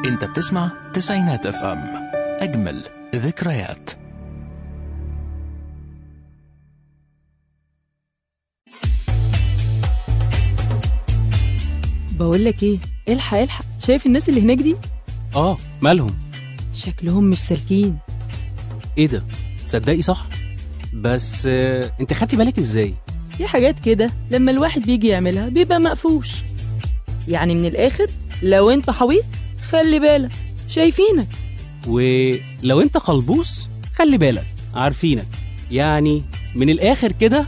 انت بتسمع تسعينات اف ام اجمل ذكريات بقول لك ايه الحق الحق شايف الناس اللي هناك دي اه مالهم شكلهم مش سالكين ايه ده تصدقي صح بس آه، انت خدتي بالك ازاي في حاجات كده لما الواحد بيجي يعملها بيبقى مقفوش يعني من الاخر لو انت حويط خلي بالك شايفينك ولو انت قلبوس خلي بالك عارفينك يعني من الاخر كده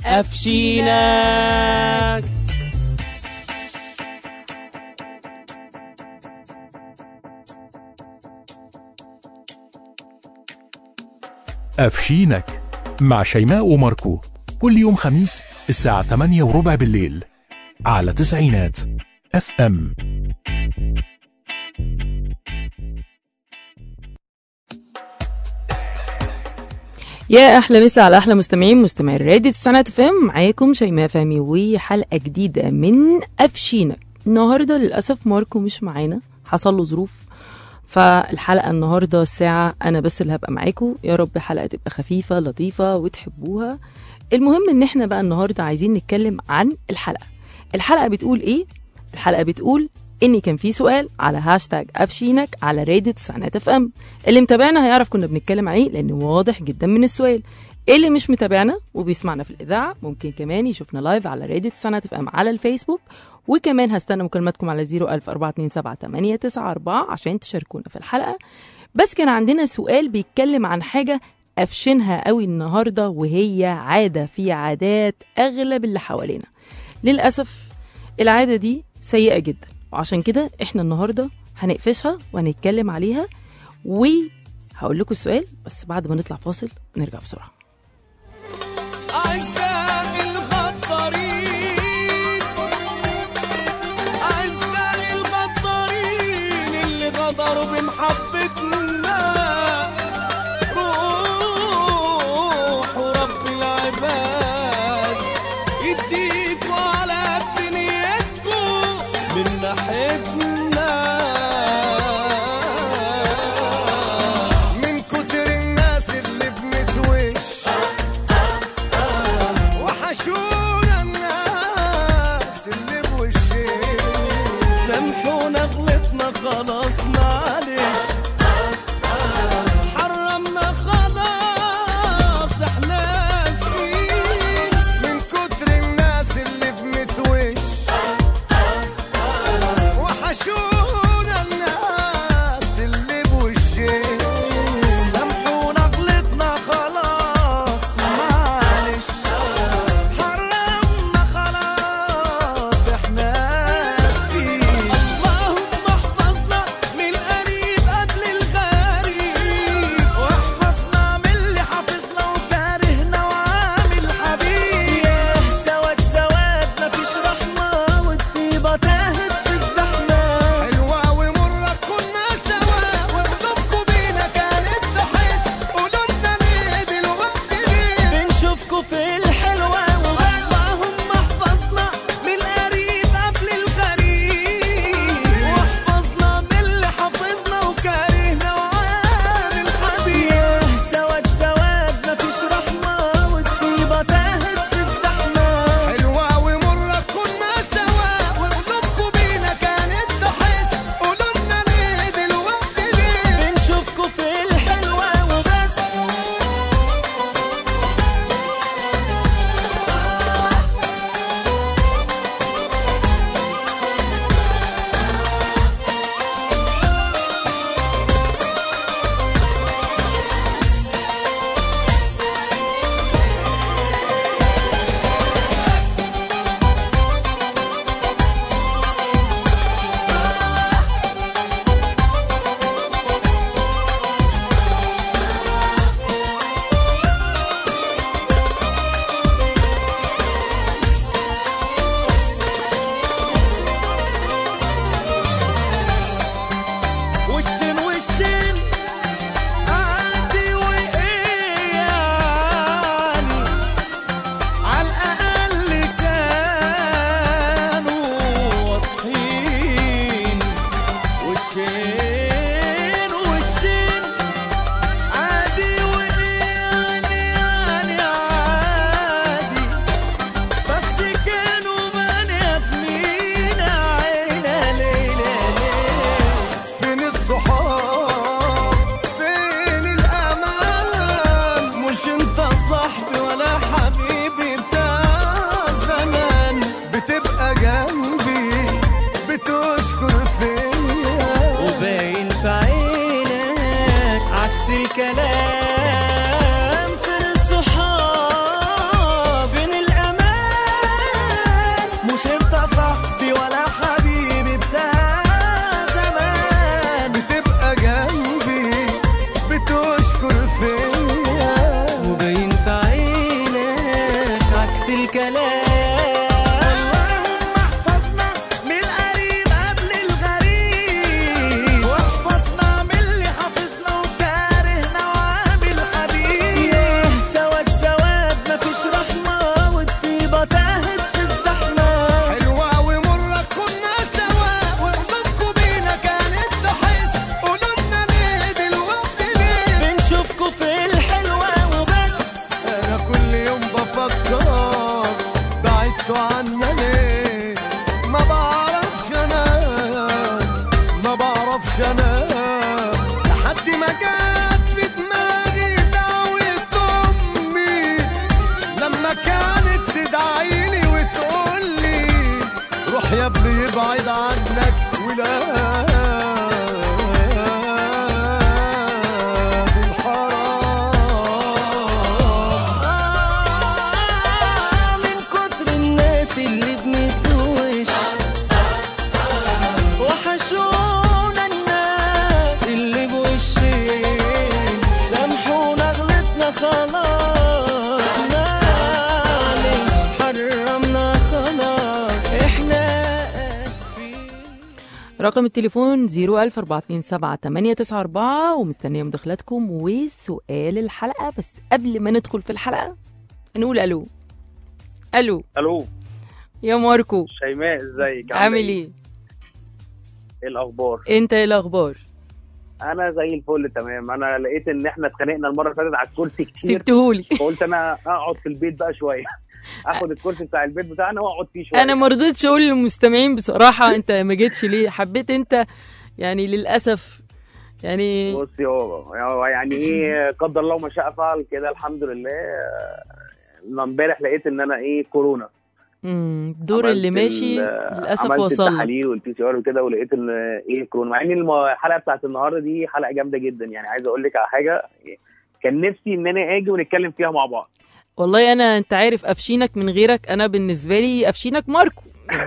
قفشينك أفشينك مع شيماء وماركو كل يوم خميس الساعة 8 وربع بالليل على تسعينات اف ام يا احلى مسا على احلى مستمعين مستمعي الراديو تسعينات اف ام معاكم شيماء فهمي وحلقه جديده من افشينك النهارده للاسف ماركو مش معانا حصل له ظروف فالحلقه النهارده الساعه انا بس اللي هبقى معاكم يا رب حلقه تبقى خفيفه لطيفه وتحبوها المهم ان احنا بقى النهارده عايزين نتكلم عن الحلقه الحلقه بتقول ايه الحلقه بتقول ان كان في سؤال على هاشتاج افشينك على راديو تسعينات اف ام اللي متابعنا هيعرف كنا بنتكلم عن ايه لان واضح جدا من السؤال اللي مش متابعنا وبيسمعنا في الاذاعه ممكن كمان يشوفنا لايف على راديو تسعينات اف ام على الفيسبوك وكمان هستنى مكالماتكم على 004278994 عشان تشاركونا في الحلقه بس كان عندنا سؤال بيتكلم عن حاجه قفشنها قوي النهارده وهي عاده في عادات اغلب اللي حوالينا للاسف العاده دي سيئه جدا وعشان كده احنا النهارده هنقفشها وهنتكلم عليها وهقول لكم السؤال بس بعد ما نطلع فاصل نرجع بسرعه أعزائي الغدارين أعزائي الغدارين اللي غدروا بمحبتنا روحوا رب العباد يديكوا على دنيتكوا من ناحيتنا من كتر الناس اللي بنتوش وحشونا الناس اللي بوشين سامحونا غلطنا خلاص معلش حرمنا خلاص احنا اسفين من كتر الناس اللي بنتوش وحشونا الناس اللي بوشين سامحونا غلطنا خلاص معلش حرمنا خلاص احنا اسفين اللهم احفظنا من القريب بعيد عنك ولاد الحرام من كتر الناس اللي بنتوش وحشونا الناس اللي بوشين سامحونا غلطنا خلاص معلش حرمنا خلاص احنا اسفين رقم التليفون 014278994 ومستنيه مداخلاتكم وسؤال الحلقه بس قبل ما ندخل في الحلقه نقول الو الو الو يا ماركو شيماء ازيك عامل ايه ايه الاخبار انت ايه الاخبار انا زي الفل تمام انا لقيت ان احنا اتخانقنا المره اللي فاتت على الكرسي كتير سبتهولي فقلت انا اقعد في البيت بقى شويه اخد الكرسي بتاع البيت بتاعنا واقعد فيه شويه انا ما رضيتش اقول للمستمعين بصراحه انت ما جيتش ليه حبيت انت يعني للاسف يعني بصي هو هو يعني ايه قدر الله ما شاء فعل كده الحمد لله آه، امبارح لقيت ان انا ايه كورونا مم، الدور عملت اللي ماشي ال- للاسف عملت وصل لك. التحاليل والبي سي ار وكده ولقيت ان ايه كورونا مع ان الم- الحلقه بتاعت النهارده دي حلقه جامده جدا يعني عايز اقول لك على حاجه كان نفسي ان انا اجي ونتكلم فيها مع بعض والله انا انت عارف افشينك من غيرك انا بالنسبه لي افشينك ماركو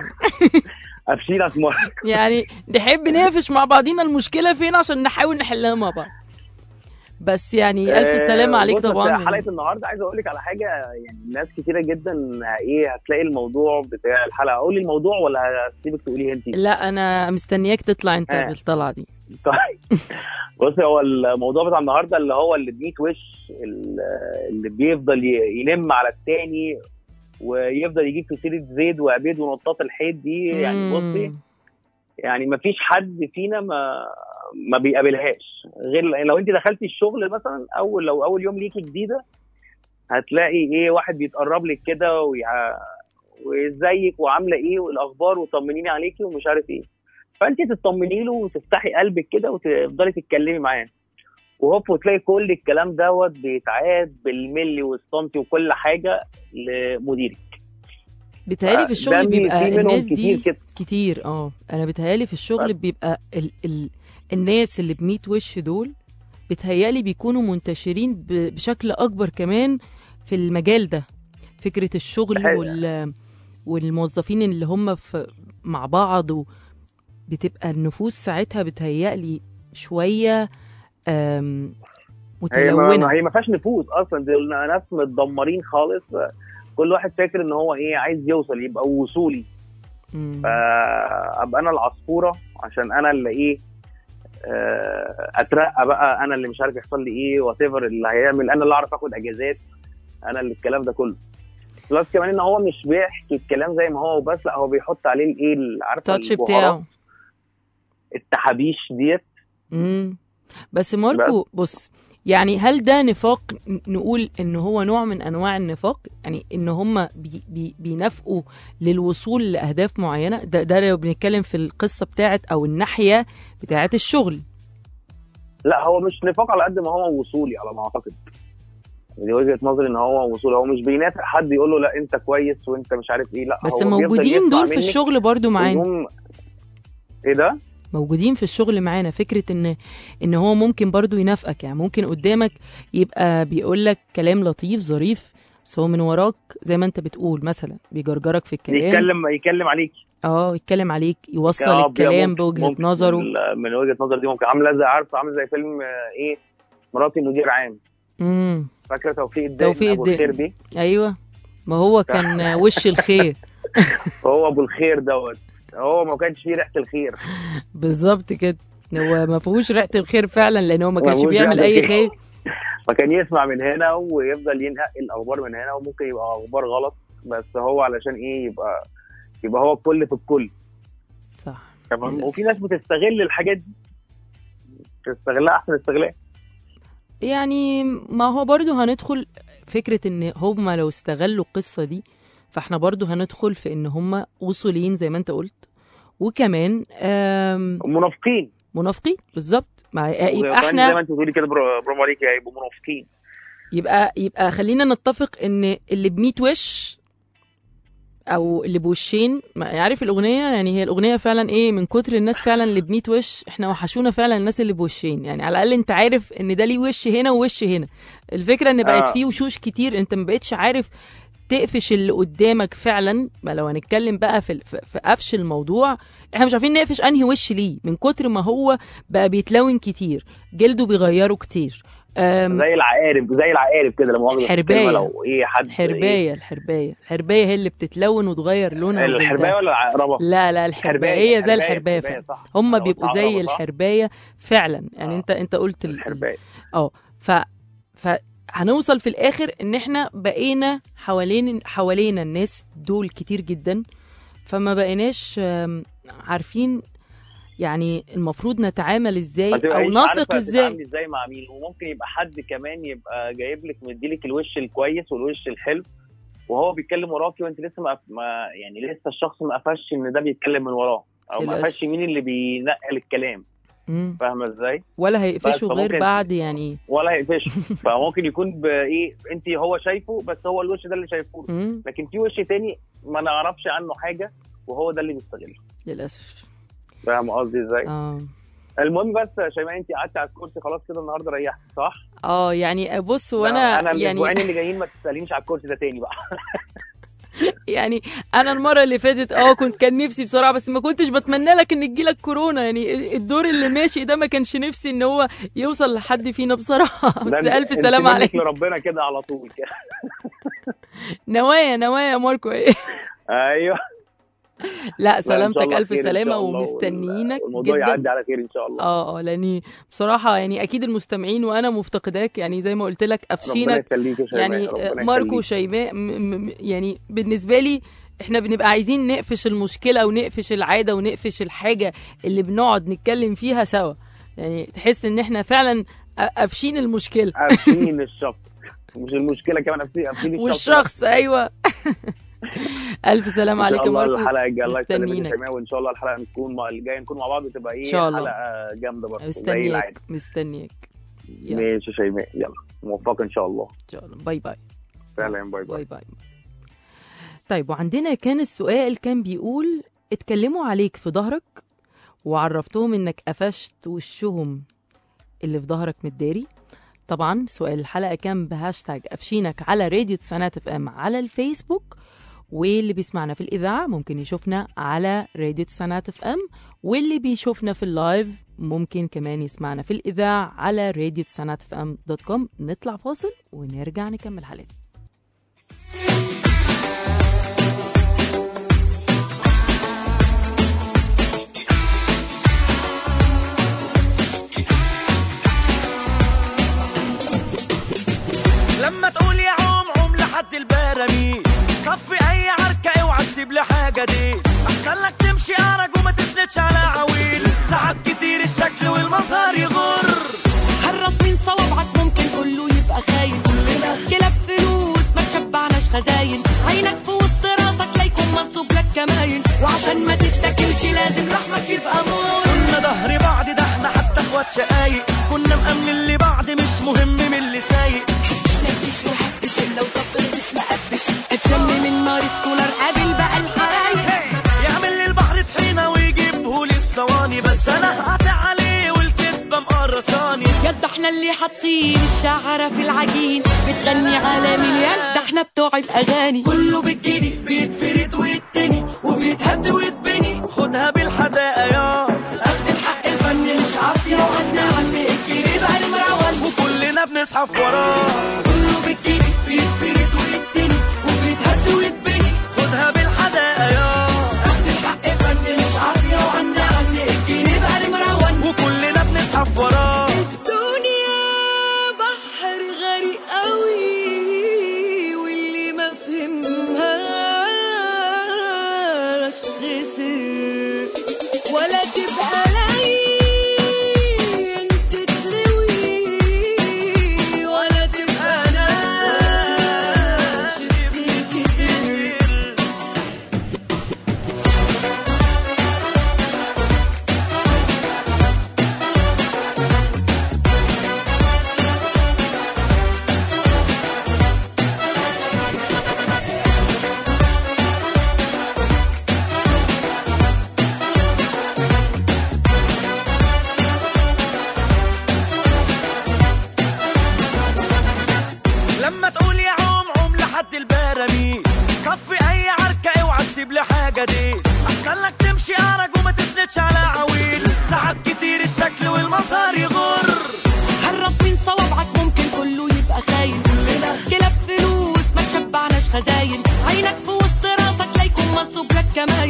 ابشير اسمار يعني نحب نقفش مع بعضينا المشكله فين عشان نحاول نحلها مع بعض بس يعني الف سلامه عليك بص، بس طبعا حلقه النهارده عايز اقول لك على حاجه يعني ناس كتيره جدا ايه هتلاقي الموضوع بتاع الحلقه اقول لي الموضوع ولا هسيبك تقوليه انت لا انا مستنياك تطلع انت آه. بالطلعه دي طيب بص هو الموضوع بتاع النهارده اللي هو اللي بميت وش ال- اللي بيفضل ي- يلم على التاني ويفضل يجيب في سيره زيد وعبيد ونطاط الحيط دي يعني بصي مم. يعني ما فيش حد فينا ما ما بيقابلهاش غير لو انت دخلتي الشغل مثلا اول لو اول يوم ليكي جديده هتلاقي ايه واحد بيتقرب لك كده ويع... وازيك وعامله ايه والاخبار وطمنيني عليكي ومش عارف ايه فانت تطمني له وتفتحي قلبك كده وتفضلي تتكلمي معاه وهوب وتلاقي كل الكلام دوت بيتعاد بالملي والسنتي وكل حاجه لمديرك بيتهيألي في الشغل ده بيبقى في منهم الناس كتير دي كده كتير اه انا بيتهيألي في الشغل بيبقى ال ال الناس اللي بميت وش دول بيتهيألي بيكونوا منتشرين ب- بشكل اكبر كمان في المجال ده فكره الشغل حقيقة. وال والموظفين اللي هم في مع بعض و بتبقى النفوس ساعتها بتهيألي شويه آم، هي ما متلونه هي ما فيهاش نفوذ اصلا دي ناس متدمرين خالص كل واحد فاكر ان هو ايه عايز يوصل يبقى وصولي مم. فابقى انا العصفوره عشان انا اللي ايه آه، اترقى بقى انا اللي مش عارف يحصل لي ايه وات اللي هيعمل انا اللي اعرف اخد اجازات انا اللي الكلام ده كله بلس كمان ان هو مش بيحكي الكلام زي ما هو وبس لا هو بيحط عليه الايه ال- عارفه التاتش البهارات، بتاعه التحابيش ديت امم بس ماركو بص يعني هل ده نفاق ن- نقول ان هو نوع من انواع النفاق يعني ان هم بي بي بينافقوا للوصول لاهداف معينه ده ده لو بنتكلم في القصه بتاعت او الناحيه بتاعت الشغل لا هو مش نفاق على قد ما هو وصولي على ما اعتقد دي وجهه نظري ان هو وصولي هو مش بينافق حد يقول له لا انت كويس وانت مش عارف ايه لا بس هو بيفضل موجودين يسمع دول في منك الشغل برضو معانا ويقوم- ايه ده؟ موجودين في الشغل معانا فكره ان ان هو ممكن برضو ينافقك يعني ممكن قدامك يبقى بيقول لك كلام لطيف ظريف بس هو من وراك زي ما انت بتقول مثلا بيجرجرك في الكلام يتكلم يتكلم عليك اه يتكلم عليك يوصل آه، الكلام ممكن- بوجهه ممكن نظره من, من وجهه نظر دي ممكن عامله زي عارفه عامله زي فيلم آه، ايه مراتي مدير عام امم فاكره توفيق الدين توفيق ابو الدين. الخير دي ايوه ما هو كان وش الخير هو ابو الخير دوت هو ما كانش فيه ريحه الخير بالظبط كده هو ما فيهوش ريحه الخير فعلا لان هو ما ما كانش فيهوش بيعمل ريحة اي الخير. خير فكان يسمع من هنا ويفضل ينقل الاخبار من هنا وممكن يبقى اخبار غلط بس هو علشان ايه يبقى يبقى هو الكل في الكل صح تمام للأسف. وفي ناس بتستغل الحاجات دي تستغلها احسن استغلال يعني ما هو برضو هندخل فكره ان هم لو استغلوا القصه دي فاحنا برضو هندخل في ان هم وصوليين زي ما انت قلت وكمان آم، منافقين منافقين بالظبط ما يبقى وكمان زي احنا ما انت بتقولي كده برا- برافو عليك هيبقوا منافقين يبقى يبقى خلينا نتفق ان اللي بميت وش او اللي بوشين ما- عارف الاغنيه يعني هي الاغنيه فعلا ايه من كتر الناس فعلا اللي بميت وش احنا وحشونا فعلا الناس اللي بوشين يعني على الاقل انت عارف ان ده ليه وش هنا ووش هنا الفكره ان بقت آه. فيه وشوش كتير انت ما بقتش عارف تقفش اللي قدامك فعلا ما لو هنتكلم بقى في في في قفش الموضوع احنا مش عارفين نقفش انهي وش ليه من كتر ما هو بقى بيتلون كتير جلده بيغيره كتير أم، زي العقارب زي العقارب كده لما واخد حرباية. لو ايه حد الحربايه الحربايه الحربايه هي اللي بتتلون وتغير لونها إيه وجلدها. الحربايه ولا العقربه؟ لا لا الحربايه هي زي الحربايه الحرباية، فعلا صح. هم لو بيبقوا زي اتعربوا، صح؟ الحربايه فعلا يعني آه. انت انت قلت ال- الحربايه اه ف فهنوصل في الاخر ان احنا بقينا حوالين حوالينا الناس دول كتير جدا فما بقيناش آم، عارفين يعني المفروض نتعامل ازاي ما او تبقاش نثق عارفة ازاي تتعاملي ازاي مع مين وممكن يبقى حد كمان يبقى جايب لك مديلك الوش الكويس والوش الحلو وهو بيتكلم وراكي وانت لسه ما ما يعني لسه الشخص ما قفش ان ده بيتكلم من وراه او ما للأسف. قفش مين اللي بينقل الكلام مم. فاهمه ازاي؟ ولا هيقفشوا بس غير فممكن- بعد يعني ولا هيقفش فممكن يكون بايه انت هو شايفه بس هو الوش ده اللي شايفه له. مم. لكن في وش تاني ما نعرفش عنه حاجه وهو ده اللي بيستغله للاسف فاهم قصدي ازاي؟ اه المهم بس يا شيماء انت قعدتي على الكرسي خلاص كده النهارده ريحتي صح؟ اه يعني بص وانا انا يعني الاسبوعين اللي جايين ما تسالينيش على الكرسي ده تاني بقى يعني انا المره اللي فاتت اه كنت كان نفسي بصراحه بس ما كنتش بتمنى لك ان تجيلك كورونا يعني الدور اللي ماشي ده ما كانش نفسي ان هو يوصل لحد فينا بصراحه بس ده انت- الف انت سلامه منك عليك لربنا كده على طول كده نوايا نوايا يا ماركو ايه ايوه لا إن شاء سلامتك الله الف خير إن سلامه شاء الله ومستنيينك والموضوع جدا يعدي على خير ان شاء الله اه اه لاني بصراحه يعني اكيد المستمعين وانا مفتقداك يعني زي ما قلت لك ربنا قفشينك يخليك يا شيماء يعني ربنا ماركو يخليك. وشيماء م- م- م- يعني بالنسبه لي احنا بنبقى عايزين نقفش المشكله ونقفش العاده ونقفش الحاجه اللي بنقعد نتكلم فيها سوا يعني تحس ان احنا فعلا قافشين المشكله قافلين الشخص مش المشكله كمان قافلين قافلين الشخص والشخص ايوه الف سلام ان عليك شاء يا الله ماركو الحلقه الجايه الله يسلمك يا مستنيينك. شيماء وان شاء الله الحلقه نكون مع الجايه نكون مع بعض وتبقى ايه إن شاء الله. حلقه جامده برضه زي مستنيك العاده مستنيك يلا ماشي يا شيماء يلا موفقه ان شاء الله ان شاء الله باي باي فعلا باي باي باي باي طيب وعندنا كان السؤال كان بيقول اتكلموا عليك في ظهرك وعرفتهم انك قفشت وشهم اللي في ظهرك متداري طبعا سؤال الحلقه كان بهاشتاج قفشينك على راديو تسعينات اف ام على الفيسبوك واللي بيسمعنا في الاذاعه ممكن يشوفنا على راديو تسعينات اف ام واللي بيشوفنا في اللايف ممكن كمان يسمعنا في الاذاعه على راديو تسعينات اف ام دوت كوم نطلع فاصل ونرجع نكمل حلقتنا لما تقول يا عوم عوم لحد البراميل صفي اي عركة اوعى تسيب لي حاجة دي احسن لك تمشي ارج وما تسندش على عويل ساعات كتير الشكل والمظهر يغر حرص من صوابعك ممكن كله يبقى خاين كلنا كلاب فلوس ما تشبعناش خزاين عينك في وسط راسك لا يكون منصوب لك كماين وعشان ما تتاكلش لازم لحمك يبقى مور كنا ظهر بعض ده احنا حتى اخوات شقايق كنا مأمن لبعض مش مهم من اللي سايق نكش وحبش الا وطبل بس ما قبش اتشم من نار سكولر قابل بقى الحرايق يعمل لي البحر طحينة ويجيبه لي في ثواني بس انا هقطع عليه والكذبة مقرصاني يد احنا اللي حاطين الشعرة في العجين بتغني على مليان ده احنا بتوع الاغاني كله بالجني بيتفرد ويتني وبيتهد ويتبني خدها بالحداقة يا اخد الحق الفن مش عافية وعنا عم الجنيه بقى المروان وكلنا بنزحف وراه كله بالجني بيتفرد ويتني وبيتهد ويتبني خدها بالحداقة يا اخد الحق الفن مش عافية وعنا عم الجنيه بقى المروان وكلنا بنزحف وراه الدنيا بحر غريق قوي واللي ما فهمهاش خسر ولا تبقى لين تتلوي ولا تبقى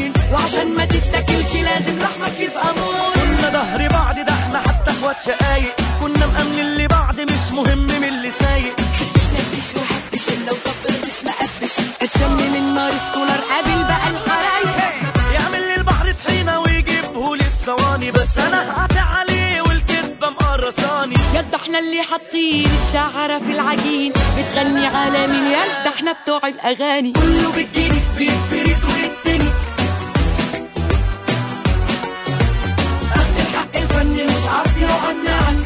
كماين وعشان ما تتاكلش لازم لحمك يبقى موت كنا ظهر بعض ده احنا حتى اخوات شقايق كنا مأمنين لبعض مش مهم من اللي سايق حبش نبش وحبش الا وطبل اسم قبش اتشم من نار سكولر قابل بقى الحرايق يعمل لي البحر طحينة ويجيبه لي في ثواني بس انا هقطع عليه والكذبة مقرصاني يد احنا اللي حاطين الشعرة في العجين بتغني على مين يد احنا بتوع الاغاني كله بالجني بيتفرد ويتني اخد الحق الفني مش عافية وعنعني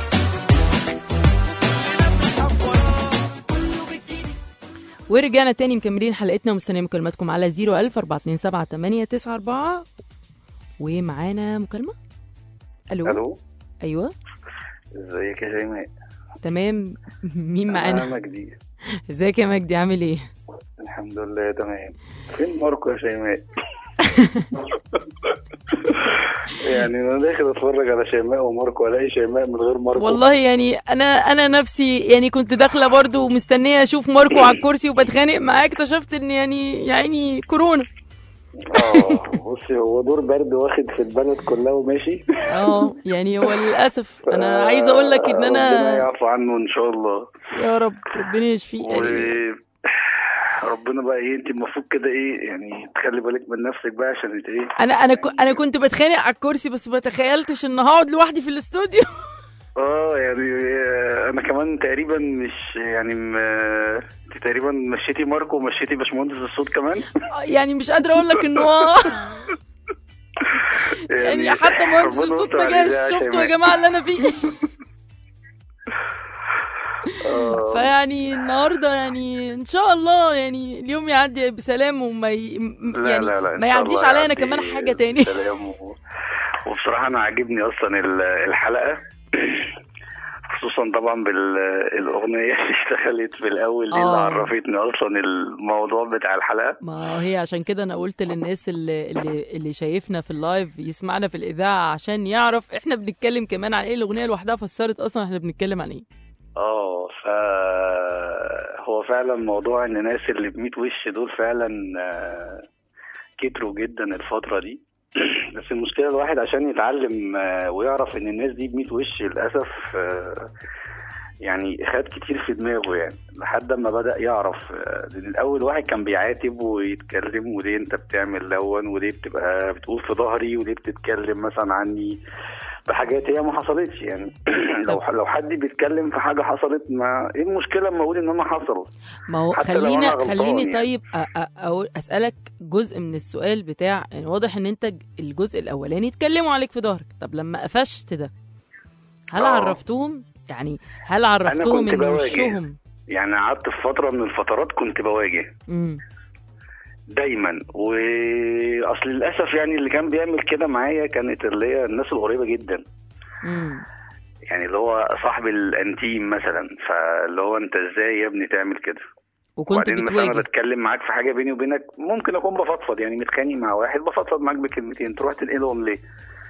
كله بالجني ورجعنا تاني مكملين حلقتنا ومستنيين مكالماتكم على 01000 427 ومعانا مكالمة الو الو ايوه ازيك يا شيماء تمام مين معانا انا مجدي ازيك يا مجدي عامل ايه الحمد لله تمام فين ماركو يا شيماء يعني انا داخل اتفرج على شيماء وماركو الاقي شيماء من غير ماركو والله يعني انا انا نفسي يعني كنت داخله برضو ومستنيه اشوف ماركو على الكرسي وبتخانق معاه اكتشفت ان يعني يعني كورونا اه بصي هو دور برد واخد في البلد كلها وماشي اه يعني هو للاسف انا عايزه اقول لك ان ربنا انا يعفو عنه ان شاء الله يا رب ربنا يشفيه و يعني ربنا بقى ايه انت المفروض كده ايه يعني تخلي بالك من نفسك بقى عشان انت ايه انا انا ك- انا كنت بتخانق على الكرسي بس ما تخيلتش ان هقعد لوحدي في الاستوديو اه يعني آه، انا كمان تقريبا مش يعني م... انت تقريبا مشيتي ماركو ومشيتي باشمهندس الصوت كمان يعني مش قادره اقول لك ان هو يعني حتى مهندس ربنا الصوت يستر ما عليه جاش ده يا شفتوا يا شيماء. جماعه اللي انا فيه آه. فيعني النهارده يعني ان شاء الله يعني اليوم يعدي بسلام وما ي... م- لا يعني لا لا إن ما شاء يعديش الله عليا انا يعدي كمان حاجه تاني سلام و... وبصراحه انا عاجبني اصلا ال- الحلقه خصوصا طبعا بالاغنيه اللي اشتغلت في الاول دي اللي آه. عرفتني اصلا الموضوع بتاع الحلقه ما هي عشان كده انا قلت للناس اللي اللي, اللي شايفنا في اللايف يسمعنا في الاذاعه عشان يعرف احنا بنتكلم كمان عن ايه الاغنيه لوحدها فسرت اصلا احنا بنتكلم عن ايه اه ف هو فعلا موضوع ان الناس اللي ب 100 وش دول فعلا آه، كتروا جدا الفتره دي بس المشكله الواحد عشان يتعلم آه، ويعرف ان الناس دي ب 100 وش للاسف آه، يعني خد كتير في دماغه يعني لحد ما بدا يعرف آه، لان الاول واحد كان بيعاتب ويتكلم وليه انت بتعمل لون وليه بتبقى بتقول في ظهري وليه بتتكلم مثلا عني بحاجات هي ما حصلتش يعني لو لو حد بيتكلم في حاجه حصلت ما ايه المشكله لما اقول ان انا حصل ما هو حتى لو خلينا أنا غلطان خليني يعني. طيب أ- أ- أقول اسالك جزء من السؤال بتاع يعني واضح ان انت ج- الجزء الاولاني اتكلموا عليك في ظهرك طب لما قفشت ده هل آه. عرفتهم يعني هل عرفتهم كنت ان بواجه. وشهم يعني قعدت في فتره من الفترات كنت بواجه امم دايما واصل للاسف يعني اللي كان بيعمل كده معايا كانت اللي هي الناس القريبه جدا امم يعني اللي هو صاحب الانتيم مثلا فاللي هو انت ازاي يا ابني تعمل كده وكنت وبعدين مثلا انا بتواجه بتكلم معاك في حاجه بيني وبينك ممكن اكون بفضفض يعني متخانق مع واحد بفضفض معاك بكلمتين تروح تنقلهم ليه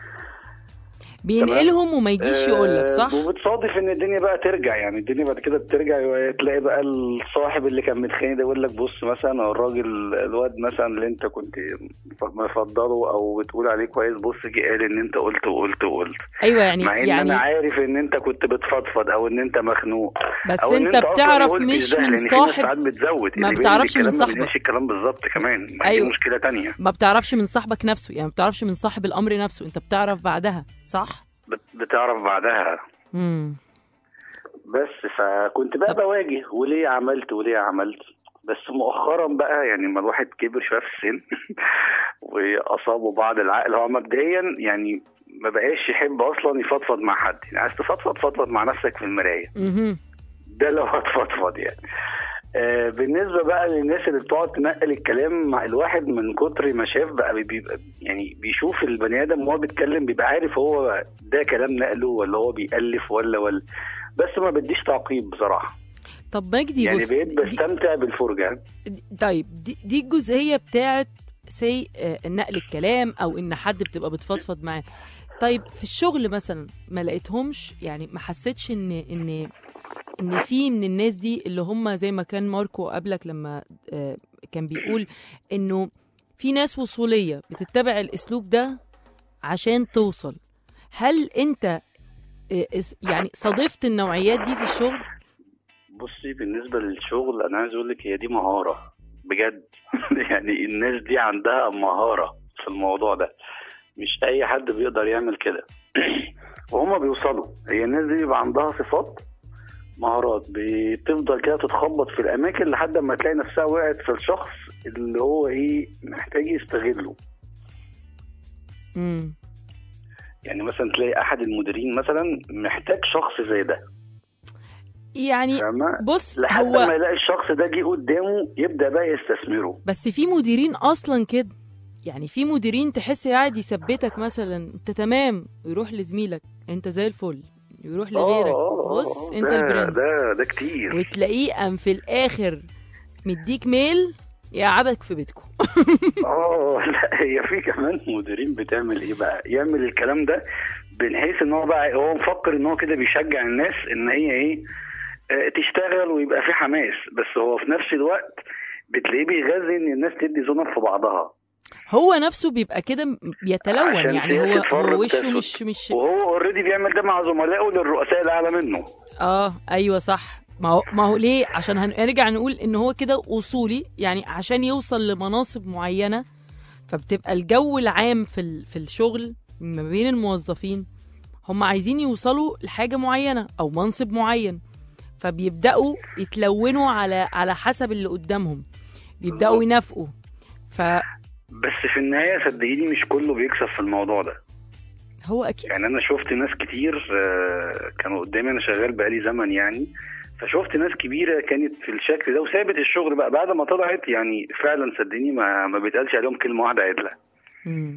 بينقلهم وما يجيش يقول لك صح آه، وبتصادف ان الدنيا بقى ترجع يعني الدنيا بعد كده بترجع تلاقي بقى الصاحب اللي كان متخانق ده يقول لك بص مثلا هو الراجل الواد مثلا اللي انت كنت مفضله او بتقول عليه كويس بص جه قال ان انت قلت وقلت وقلت ايوه يعني مع ان يعني انا عارف ان انت كنت بتفضفض او ان انت مخنوق بس او ان انت أصلاً بتعرف قلت مش ده، من لأن في ناس صاحب ساعات بتزود ما اللي بتعرفش بيقول من الكلام ما صاحبك. بيقولش الكلام بالظبط كمان ما أيوة. دي مشكله تانية ما بتعرفش من صاحبك نفسه يعني ما بتعرفش من صاحب الامر نفسه انت بتعرف بعدها صح بت- بتعرف بعدها امم بس فكنت بقى طب- بواجه وليه عملت وليه عملت بس مؤخرا بقى يعني لما الواحد كبر شويه في السن واصابه بعض العقل هو مبدئيا يعني ما بقاش يحب اصلا يفضفض مع حد يعني عايز تفضفض فضفض مع نفسك في المرايه اها ده لو هتفضفض يعني آه بالنسبه بقى للناس اللي بتقعد تنقل الكلام مع الواحد من كتر ما شاف بقى بيبقى يعني بيشوف البني ادم وهو بيتكلم بيبقى عارف هو ده كلام نقله ولا هو بيألف ولا ولا بس ما بديش تعقيب بصراحه طب مجدي يعني بص بقيت دي بستمتع بالفرجه دي- طيب دي, دي الجزئيه بتاعت سي نقل الكلام او ان حد بتبقى بتفضفض معاه طيب في الشغل مثلا ما لقيتهمش يعني ما حسيتش ان ان ان في من الناس دي اللي هم زي ما كان ماركو قبلك لما آه، كان بيقول انه في ناس وصوليه بتتبع الاسلوب ده عشان توصل هل انت آه، اس- يعني صادفت النوعيات دي في الشغل بصي بالنسبه للشغل انا عايز اقول لك هي دي مهاره بجد يعني الناس دي عندها مهاره في الموضوع ده مش اي حد بيقدر يعمل كده وهما بيوصلوا هي الناس دي بيبقى عندها صفات مهارات بتفضل كده تتخبط في الاماكن لحد ما تلاقي نفسها وقعت في الشخص اللي هو ايه محتاج يستغله امم يعني مثلا تلاقي احد المديرين مثلا محتاج شخص زي ده يعني فاهمة؟ بص لحد ما هو يلاقي الشخص ده جه قدامه يبدا بقى يستثمره بس في مديرين اصلا كده يعني في مديرين تحس قاعد يثبتك مثلا انت تمام ويروح لزميلك انت زي الفل يروح لغيرك آه، آه، بص آه، انت ده- البرنس ده ده كتير وتلاقيه قام في الاخر مديك ميل يقعدك في بيتكم اه لا هي في كمان مديرين بتعمل ايه بقى يعمل الكلام ده بحيث ان هو بقى هو مفكر ان هو كده بيشجع الناس ان هي ايه آه، تشتغل ويبقى في حماس بس هو في نفس الوقت بتلاقيه بيغذي ان الناس تدي زنر في بعضها هو نفسه بيبقى كده م- بيتلون عشان يعني هو سياسة هو فرد وشه تسد. مش مش وهو اوريدي بيعمل ده مع زملائه للرؤساء الاعلى منه اه ايوه صح ما هو ما هو ليه عشان هنرجع نقول ان هو كده اصولي يعني عشان يوصل لمناصب معينه فبتبقى الجو العام في ال- في الشغل ما بين الموظفين هم عايزين يوصلوا لحاجه معينه او منصب معين فبيبداوا يتلونوا على على حسب اللي قدامهم بيبداوا بالظبط. ينافقوا فهو بس في النهايه صدقيني مش كله بيكسب في الموضوع ده اكيد يعني انا شفت ناس كتير آه، كانوا قدامي انا شغال بقالي زمن يعني فشفت ناس كبيره كانت في الشكل ده وسابت الشغل بقى بعد ما طلعت يعني فعلا صدقني ما ما بيتقالش عليهم كلمه واحده عدله مم.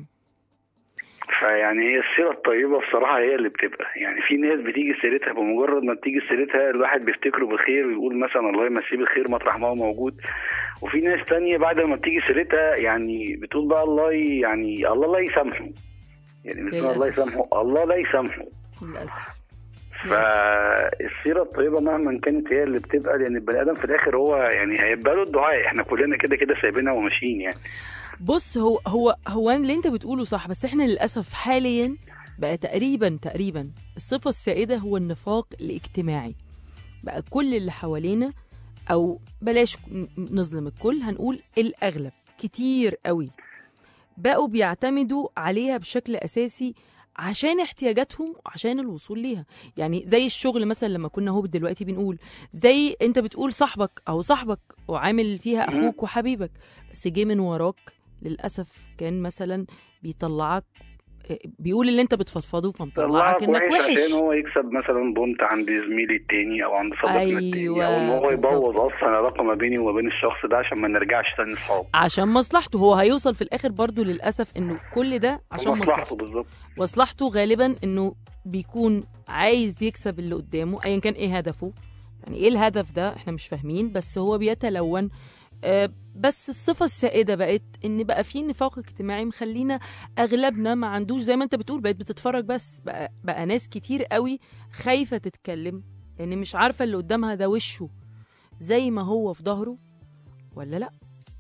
فيعني هي السيره الطيبه بصراحه هي اللي بتبقى يعني في ناس بتيجي سيرتها بمجرد ما بتيجي سيرتها الواحد بيفتكره بالخير ويقول مثلا الله يمسيه بالخير مطرح ما هو موجود وفي ناس تانية بعد ما بتيجي سيرتها يعني بتقول بقى الله ي- يعني الله لا يسامحه يعني بتقول الله للأسف. يسامحه الله لا يسامحه للاسف للأسف. فالسيره الطيبه مهما كانت هي اللي بتبقى لان البني ادم في الاخر هو يعني هيبقى له الدعاء احنا كلنا كده كده سايبينها وماشيين يعني بص هو هو هو اللي انت بتقوله صح بس احنا للاسف حاليا بقى تقريبا تقريبا الصفه السائده هو النفاق الاجتماعي بقى كل اللي حوالينا او بلاش ن- نظلم الكل هنقول الاغلب كتير قوي بقوا بيعتمدوا عليها بشكل اساسي عشان احتياجاتهم وعشان الوصول ليها يعني زي الشغل مثلا لما كنا هو دلوقتي بنقول زي انت بتقول صاحبك او صاحبك وعامل فيها اخوك وحبيبك بس جه من وراك للاسف كان مثلا بيطلعك آه، بيقول اللي انت بتفضفضه فمطلعك طلعك انك وحش وحش عشان هو يكسب مثلا بونت عند زميلي التاني او عند صديقنا التاني أيوة، او ان هو بالظبط. يبوظ اصلا العلاقه ما بيني وما بين الشخص ده عشان ما نرجعش تاني صحاب عشان مصلحته هو هيوصل في الاخر برضو للاسف انه كل ده عشان مصلحته مصلحته بالظبط مصلحته غالبا انه بيكون عايز يكسب اللي قدامه ايا كان ايه هدفه يعني ايه الهدف ده احنا مش فاهمين بس هو بيتلون آه، بس الصفة السائدة بقت ان بقى في نفاق اجتماعي مخلينا اغلبنا ما عندوش زي ما انت بتقول بقت بتتفرج بس بقى, بقى ناس كتير قوي خايفة تتكلم لان مش عارفة اللي قدامها ده وشه زي ما هو في ظهره ولا لا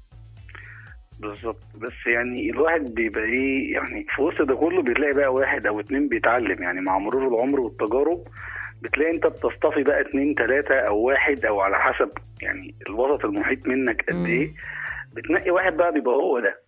بالظبط بس يعني الواحد بيبقى ايه يعني في وسط ده كله بتلاقي بقى واحد او اتنين بيتعلم يعني مع مرور العمر والتجارب بتلاقي انت بتصطفي بقى اتنين تلاتة او واحد او على حسب يعني الوسط المحيط منك قد مم. ايه بتنقي واحد بقى بيبقى هو ده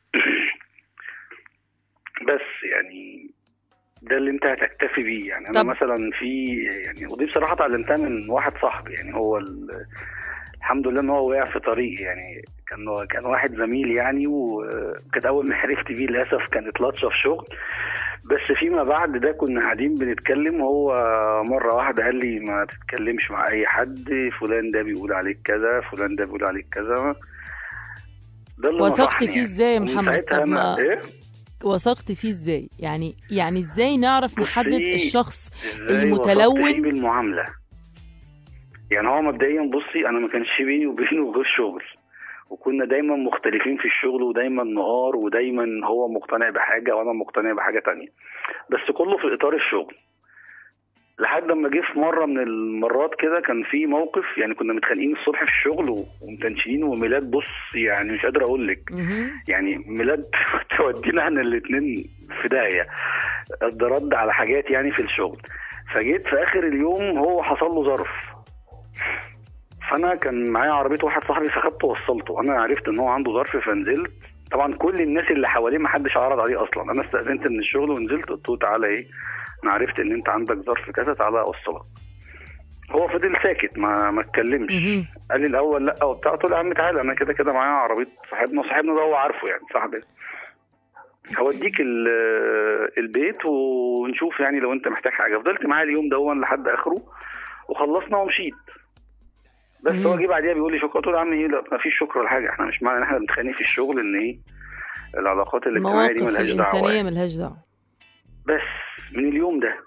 بس يعني ده اللي انت هتكتفي بيه يعني انا طب- مثلا في يعني ودي بصراحه اتعلمتها من واحد صاحبي يعني هو ال- الحمد لله ان هو وقع في طريقي يعني كان كان واحد زميل يعني وكانت اول ما عرفت بيه للاسف كانت لطشه في شغل بس فيما بعد ده كنا قاعدين بنتكلم هو مره واحده قال لي ما تتكلمش مع اي حد فلان ده بيقول عليك كذا فلان ده بيقول عليك كذا ده اللي وثقت نصحني فيه يعني. ازاي يا ومن محمد؟ ساعتها طب ما- أنا- إيه؟ وثقت فيه ازاي يعني يعني ازاي نعرف بصي، نحدد الشخص ازاي المتلون- وصلت فيه بالمعامله يعني هو مبدئيا بصي انا ما كانش بيني وبينه غير شغل وكنا دايما مختلفين في الشغل ودايما نهار ودايما هو مقتنع بحاجه وانا مقتنع بحاجه تانية بس كله في اطار الشغل لحد ما جه في مره من المرات كده كان في موقف يعني كنا متخانقين الصبح في الشغل و- ومتنشنين وميلاد بص يعني مش قادر اقول لك مهم. يعني ميلاد تودينا احنا الاثنين في داهيه ده رد على حاجات يعني في الشغل فجيت في اخر اليوم هو حصل له ظرف فانا كان معايا عربيه واحد صاحبي فخدته ووصلته انا عرفت ان هو عنده ظرف فنزلت طبعا كل الناس اللي حواليه ما حدش عرض عليه اصلا انا استاذنت من الشغل ونزلت قلت له تعالى ايه انا عرفت ان انت عندك ظرف كذا تعالى اوصلك هو فضل ساكت ما ما اتكلمش مهم. قال لي الاول لا وبتاع قلت له يا عم تعالى انا كده كده معايا عربيه صاحبنا وصاحبنا ده هو عارفه يعني صاحبي هوديك ال- البيت ونشوف يعني لو انت محتاج حاجه فضلت معاه اليوم ده لحد اخره وخلصنا ومشيت بس مم. هو جه بعديها بيقول لي شكرا قلت له يا عم ايه لا ما فيش شكر ولا حاجه احنا مش معنى ان احنا بنتخانق في الشغل ان ايه العلاقات الاجتماعيه دي المواقف ملهاش دعوه الإنسانية يعني. ملهاش دعوة بس من اليوم ده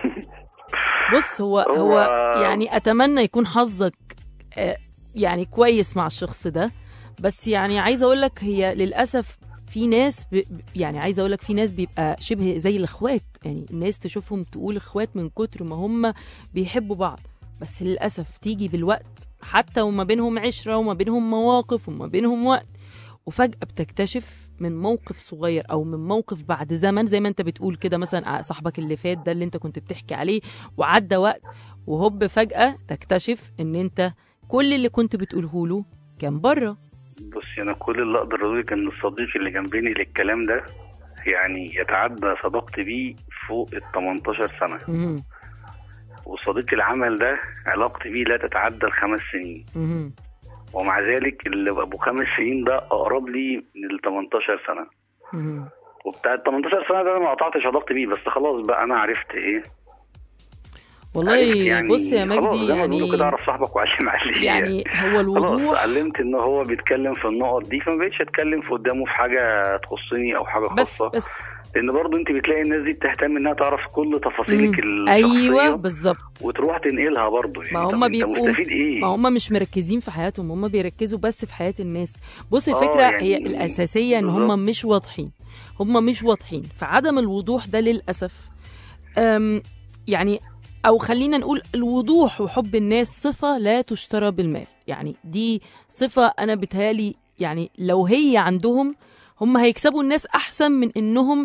بص هو هو- هو يعني اتمنى يكون حظك آه، يعني كويس مع الشخص ده بس يعني عايزه اقول لك هي للاسف في ناس ب... ب- يعني عايزه اقول لك في ناس بيبقى شبه زي الاخوات يعني الناس تشوفهم تقول اخوات من كتر ما هم بيحبوا بعض بس للاسف تيجي بالوقت حتى وما بينهم عشره وما بينهم مواقف وما بينهم وقت وفجأة بتكتشف من موقف صغير أو من موقف بعد زمن زي ما أنت بتقول كده مثلا صاحبك اللي فات ده اللي أنت كنت بتحكي عليه وعدى وقت وهوب فجأة تكتشف إن أنت كل اللي كنت بتقوله له كان بره بصي انا كل اللي اقدر اقوله لك ان الصديق اللي جنبيني للكلام ده يعني يتعدى صداقتي بيه فوق ال 18 سنه مهم. وصديق العمل ده علاقتي بيه لا تتعدى الخمس سنين مهم. ومع ذلك اللي ابو خمس سنين ده اقرب لي من ال 18 سنه مهم. وبتاع ال 18 سنه ده انا ما قطعتش علاقتي بيه بس خلاص بقى انا عرفت ايه والله عرفت يعني بص يا خلاص مجدي زي ما بيقولوا كده يعني اعرف صاحبك وعلم عليه يعني هو خلاص الوضوح علمت ان هو بيتكلم في النقط دي فما بقتش اتكلم في قدامه في حاجه تخصني او حاجه بس خاصه بس لان برضو انت بتلاقي الناس دي بتهتم انها تعرف كل تفاصيلك مم. الشخصيه ايوه بالظبط وتروح تنقلها برضو يعني ما طب هم انت بيبقوا مستفيد ايه ما هم مش مركزين في حياتهم هم بيركزوا بس في حياة الناس بص آه، الفكرة يعني هي الأساسية إن هم بالظبط. مش واضحين هم مش واضحين فعدم الوضوح ده للأسف أم يعني أو خلينا نقول الوضوح وحب الناس صفة لا تشترى بالمال يعني دي صفة أنا بتهالي يعني لو هي عندهم هم هيكسبوا الناس أحسن من إنهم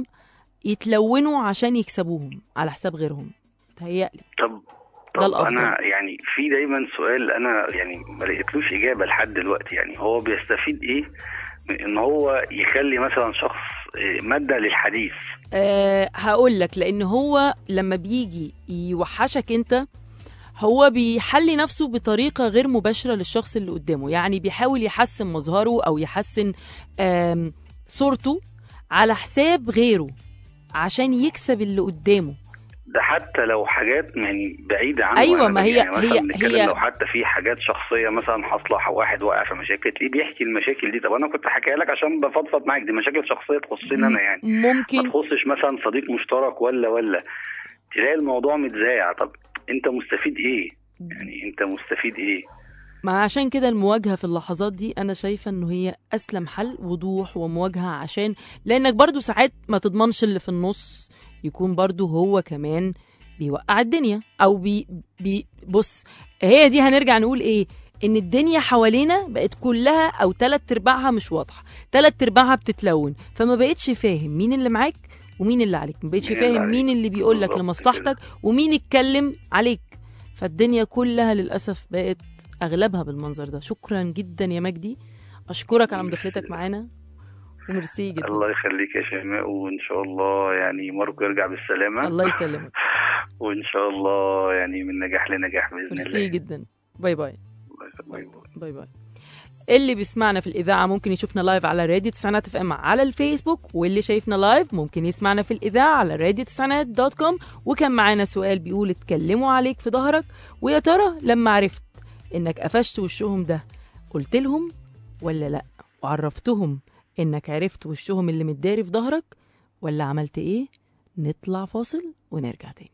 يتلونوا عشان يكسبوهم على حساب غيرهم تهيألي طب ده طب الأفضل. انا يعني في دايما سؤال انا يعني ما لقيتلوش اجابه لحد دلوقتي يعني هو بيستفيد ايه من ان هو يخلي مثلا شخص إيه، ماده للحديث أه هقول لك لان هو لما بيجي يوحشك انت هو بيحلي نفسه بطريقه غير مباشره للشخص اللي قدامه يعني بيحاول يحسن مظهره او يحسن آم، صورته على حساب غيره عشان يكسب اللي قدامه ده حتى لو حاجات يعني بعيده عنه أيوة، أنا ما هي- يعني مثلا هي- بنتكلم هي- لو حتى في حاجات شخصيه مثلا حاصله واحد واقع في مشاكل تلاقيه بيحكي المشاكل دي طب انا كنت حكيها لك عشان بفضفض معاك دي مشاكل شخصيه تخصني انا يعني ما ممكن تخصش مثلا صديق مشترك ولا ولا تلاقي الموضوع متذاع طب انت مستفيد ايه يعني انت مستفيد ايه ما عشان كده المواجهة في اللحظات دي أنا شايفة إنه هي أسلم حل وضوح ومواجهة عشان لأنك برضو ساعات ما تضمنش اللي في النص يكون برضو هو كمان بيوقع الدنيا أو بي, بي بص هي دي هنرجع نقول إيه إن الدنيا حوالينا بقت كلها أو تلات أرباعها مش واضحة تلات أرباعها بتتلون فما بقتش فاهم مين اللي معاك ومين اللي عليك ما بقتش مين اللي فاهم عليك. مين اللي بيقول لك بالظبط لمصلحتك ومين اتكلم عليك فالدنيا كلها للأسف بقت أغلبها بالمنظر ده شكرا جدا يا مجدي أشكرك على مداخلتك معانا وميرسي جدا الله يخليك يا شيماء وان شاء الله يعني ماركو يرجع بالسلامه الله يسلمك وان شاء الله يعني من نجاح لنجاح باذن ميرسي الله جدا باي باي الله يخليك. باي باي. باي باي اللي بيسمعنا في الإذاعة ممكن يشوفنا لايف على راديو تسعينات اف ام على الفيسبوك واللي شايفنا لايف ممكن يسمعنا في الإذاعة على راديو تسعينات دوت كوم وكان معانا سؤال بيقول اتكلموا عليك في ظهرك ويا ترى لما عرفت إنك قفشت وشهم ده قلت لهم ولا لأ وعرفتهم إنك عرفت وشهم اللي متداري في ظهرك ولا عملت إيه نطلع فاصل ونرجع تاني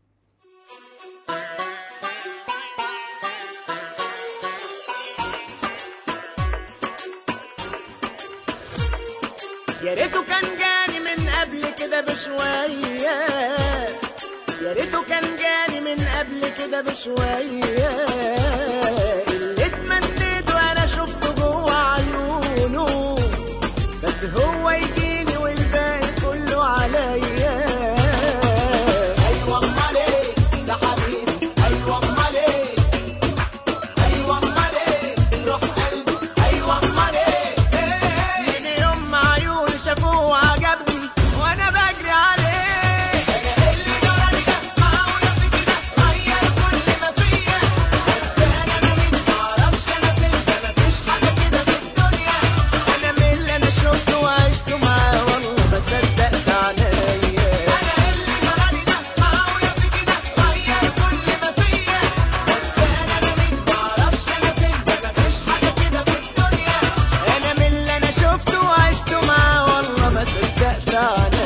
يا ريته كان جاني من قبل كده بشوية يا ريته كان جاني من كده بشوية اللي اتمنيته انا شفته جوه عيونه بس هو يجيني والباقي كله عليا ايوه امال ايه ده حبيبي ايوه امال ايه ايوه امال ايه روح قلبي ايوه امال ايه من يوم ما عيوني شافوه وعجبني وانا بجري عليه انا اللي جرالي ده معقوله في كده غير كل ما فيا بس انا انا مين معرفش انا فين ده مفيش حاجه كده في الدنيا انا من اللي انا شفته وعشته معاه والله ما صدقت عينيا انا اللي جرالي ده معقوله في كده غير كل ما فيا بس انا انا مين معرفش انا فين ده مفيش حاجه كده في الدنيا انا من اللي انا شفته وعشته معاه والله ما صدقت عينيا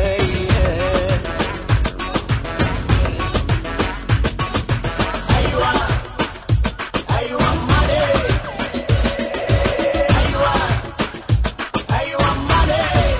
ايوه ايوه امال ايه ايوه ايوه امال ايه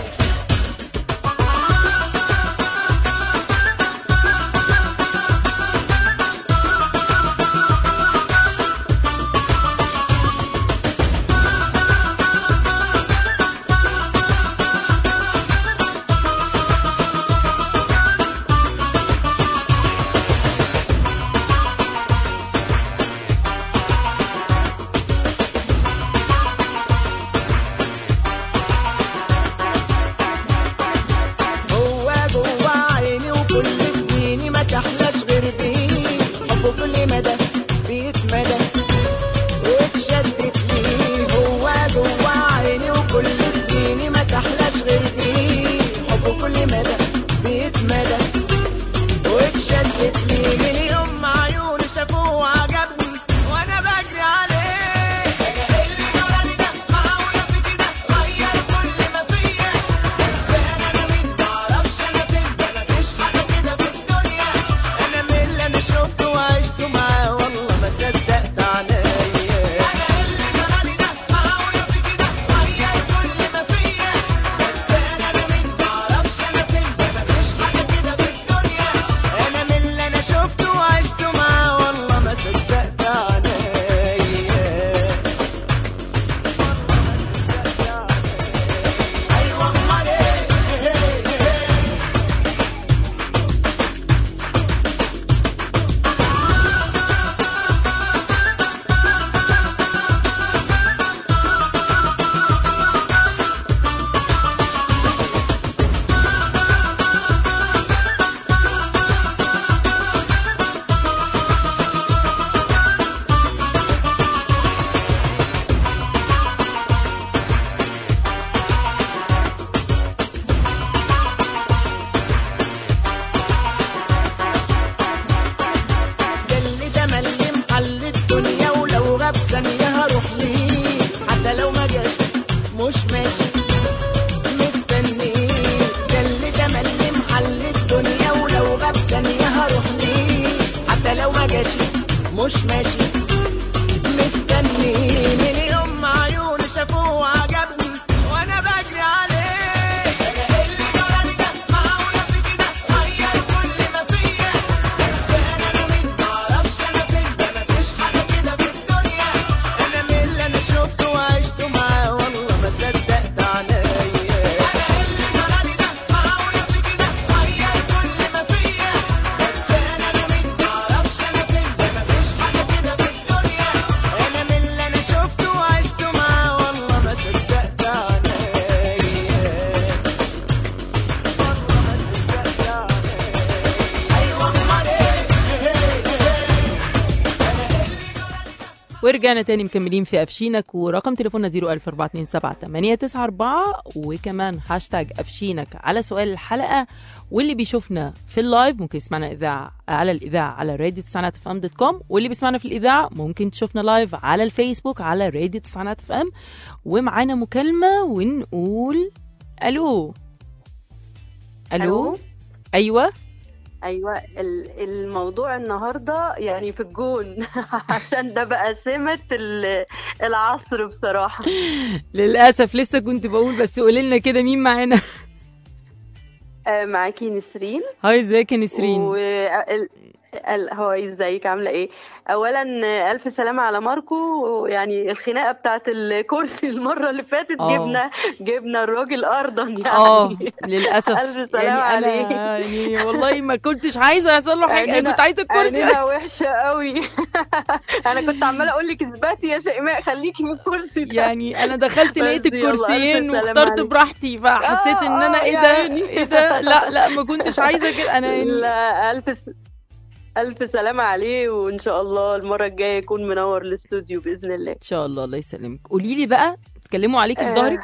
هو جوا عيني وكل سنيني ما تحلاش غير بيه حبه كل مدى بيتمدى واتشدت ليه هو جوا عيني وكل سنيني ما تحلاش غير بيه حبه كل مدى بيتمدى واتشدت ليه من يوم ما عيوني شافوه وعجبني وانا بجري عليه انا اللي جرالي ده معقوله في كده غير كل ما فيا بس انا انا مين معرفش انا فين ده مفيش حاجه كده في الدنيا انا من اللي انا شفته وعشته معاه والله ما صدقت عينيا انا اللي جرالي ده معقوله في كده غير كل ما فيا بس انا انا مين معرفش انا فين ده مفيش حاجه كده في الدنيا انا من اللي انا شفته وعشته معاه والله ما صدقت عينيا ايوه امال ايه ده اللي ده ملي محل الدنيا ولو غاب ثانية هروح ليه حتى لو ما جاش مش ماشي مستني ده اللي ده ملي محل الدنيا ولو غاب ثانية هروح ليه حتى لو ما جاش مش ماشي مستني من يوم ما عيوني شافوه وعجبني وانا بجري عليه انا اللي جرالي ده معقوله في كده غير كل ما فيا بس انا انا مين معرفش انا فين ده مفيش حاجه كده في الدنيا انا من اللي انا شفته وعشته معاه والله ما صدقت عينيا انا اللي جرالي ده معقوله في كده غير كل ما فيا بس انا انا مين معرفش انا فين ده مفيش حاجه كده في الدنيا انا من اللي انا شفته وعشته معاه والله ما صدقت عينيا ايوه امال ايه ورجعنا تاني مكملين في أفشينك ورقم تليفوننا 01427 وكمان هاشتاج أفشينك على سؤال الحلقة واللي بيشوفنا في اللايف ممكن يسمعنا إذاعة على الإذاعة على راديو تسعينات اف ام دوت كوم واللي بيسمعنا في الإذاعة ممكن تشوفنا لايف على الفيسبوك على راديو تسعينات اف ام ومعانا مكالمة ونقول ألو ألو ألو. أيوة ايوه ال- الموضوع النهارده يعني في الجون عشان ده بقى سمة ال- العصر بصراحة للأسف لسه كنت بقول بس قولي لنا كده مين معانا آه، معاكي نسرين هاي ازيك يا نسرين و ال- ال- هو ازيك عامله ايه اولا الف سلامه على ماركو يعني الخناقه بتاعت الكرسي المره اللي فاتت آه. جبنا جبنا الراجل ارضا يعني اه للاسف ألف سلامة يعني انا عليه. يعني والله ما كنتش عايزه يحصل له حاجه انا عينينا- كنت عايزه الكرسي عينينا وحشه قوي انا كنت عماله اقول لك اثبتي يا شيماء خليكي في الكرسي ده يعني انا دخلت بس لقيت يلا، ألف الكرسيين سلامة واخترت عليك. براحتي فحسيت ان آه، انا آه، ايه يا ده عيني. ايه ده لا لا ما كنتش عايزه كده انا يعني لا الف س... الف سلامه عليه وان شاء الله المره الجايه يكون منور الاستوديو باذن الله ان شاء الله الله يسلمك قولي لي بقى اتكلموا عليكي في آه. ظهرك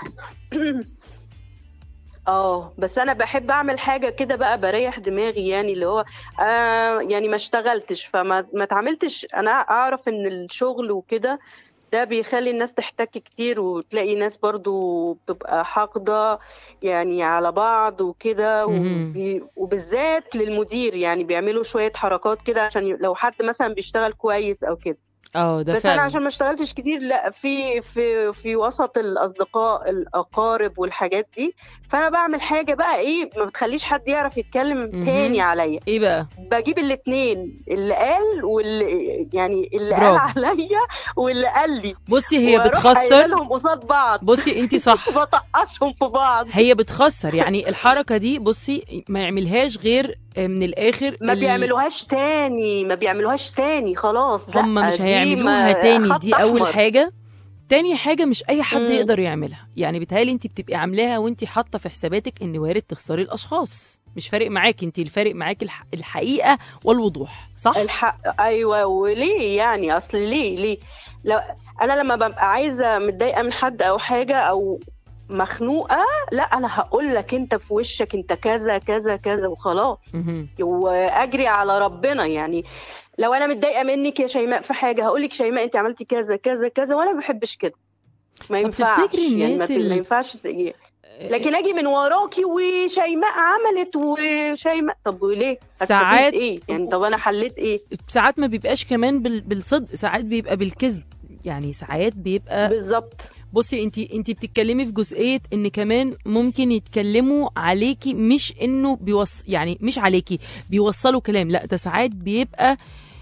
اه بس انا بحب اعمل حاجه كده بقى بريح دماغي يعني اللي هو آه يعني ما اشتغلتش فما ما اتعاملتش انا اعرف ان الشغل وكده ده بيخلي الناس تحتك كتير وتلاقي ناس برضو بتبقى حاقدة يعني على بعض وكده مهم. وبي- وبالذات للمدير يعني بيعملوا شوية حركات كده عشان ي- لو حد مثلا بيشتغل كويس او كده اه ده بس انا فعلا عشان ما اشتغلتش كتير لا في في في وسط الاصدقاء الاقارب والحاجات دي فانا بعمل حاجه بقى ايه ما بتخليش حد يعرف يتكلم مهم. تاني عليا ايه بقى بجيب الاتنين اللي قال واللي يعني اللي برافو. قال عليا واللي قال لي بصي هي وأروح بتخسر قايلة لهم قصاد بعض بصي انت صح بطقشهم في بعض هي بتخسر يعني الحركه دي بصي ما يعملهاش غير من الاخر ما ال- بيعملوهاش تاني ما بيعملوهاش تاني خلاص لا، هم مش دي هيعملوها ما- تاني خط دي اول أحمر. حاجه تاني حاجه مش اي حد مم. يقدر يعملها يعني بيتهيألي انت بتبقي عاملاها وانت حاطه في حساباتك ان وارد تخسري الاشخاص مش فارق معاكي انت الفارق معاكي الح... الحقيقه والوضوح صح الحق ايوه وليه يعني اصل ليه ليه لو انا لما ببقى عايزه متضايقه من حد او حاجه او مخنوقه لا انا هقول لك انت في وشك انت كذا كذا كذا وخلاص مهم. واجري على ربنا يعني لو انا متضايقه منك يا شيماء في حاجه هقول لك شيماء انت عملتي كذا كذا كذا وانا ما بحبش كده ما طب ينفعش تفتكري يعني ما, الناس ت- ال- ما ينفعش ت- لكن اجي من وراكي وشيماء عملت وشيماء طب وليه هستفيد ساعات- ايه يعني طب انا حليت ايه ساعات ما بيبقاش كمان بال... بالصدق ساعات بيبقى بالكذب يعني ساعات بيبقى بالظبط بصي انت انت بتتكلمي في جزئيه ان كمان ممكن يتكلموا عليكي مش انه بيوص يعني مش عليكي بيوصلوا كلام لا ده ساعات بيبقى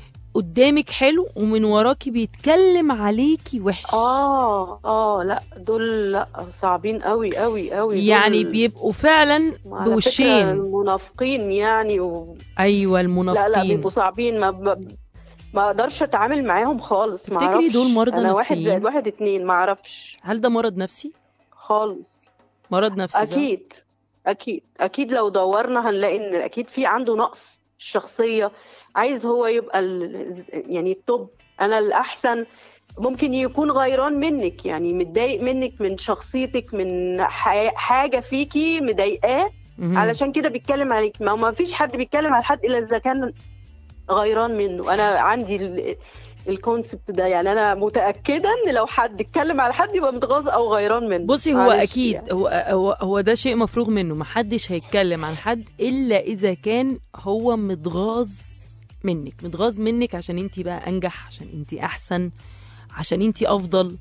قدامك حلو ومن وراكي بيتكلم عليكي وحش اه اه لا دول لا صعبين قوي قوي قوي يعني دول بيبقوا فعلا على فكرة بوشين المنافقين يعني و... ايوه لا لا المنافقين بيبقوا صعبين ما ب... ما اقدرش اتعامل معاهم خالص ما تفتكري اعرفش دول مرضى انا واحد نفسيين؟ زائد واحد اتنين ما اعرفش هل ده مرض نفسي خالص مرض نفسي صح؟ اكيد اكيد اكيد لو دورنا هنلاقي ان اكيد في عنده نقص الشخصيه عايز هو يبقى ال... يعني التوب انا الاحسن ممكن يكون غيران منك يعني متضايق منك من شخصيتك من ح... حاجه فيكي مضايقاه مهم. علشان كده بيتكلم عليك ما ما فيش حد بيتكلم على حد الا اذا كان غيران منه انا عندي ال... الكونسبت ده يعني انا متاكده ان لو حد اتكلم على حد يبقى متغاظ او غيران منه بصي هو معلش اكيد يعني. هو هو هو ده شيء مفروغ منه محدش هيتكلم عن حد الا اذا كان هو متغاظ منك متغاظ منك عشان انت بقى انجح عشان انت احسن عشان انت افضل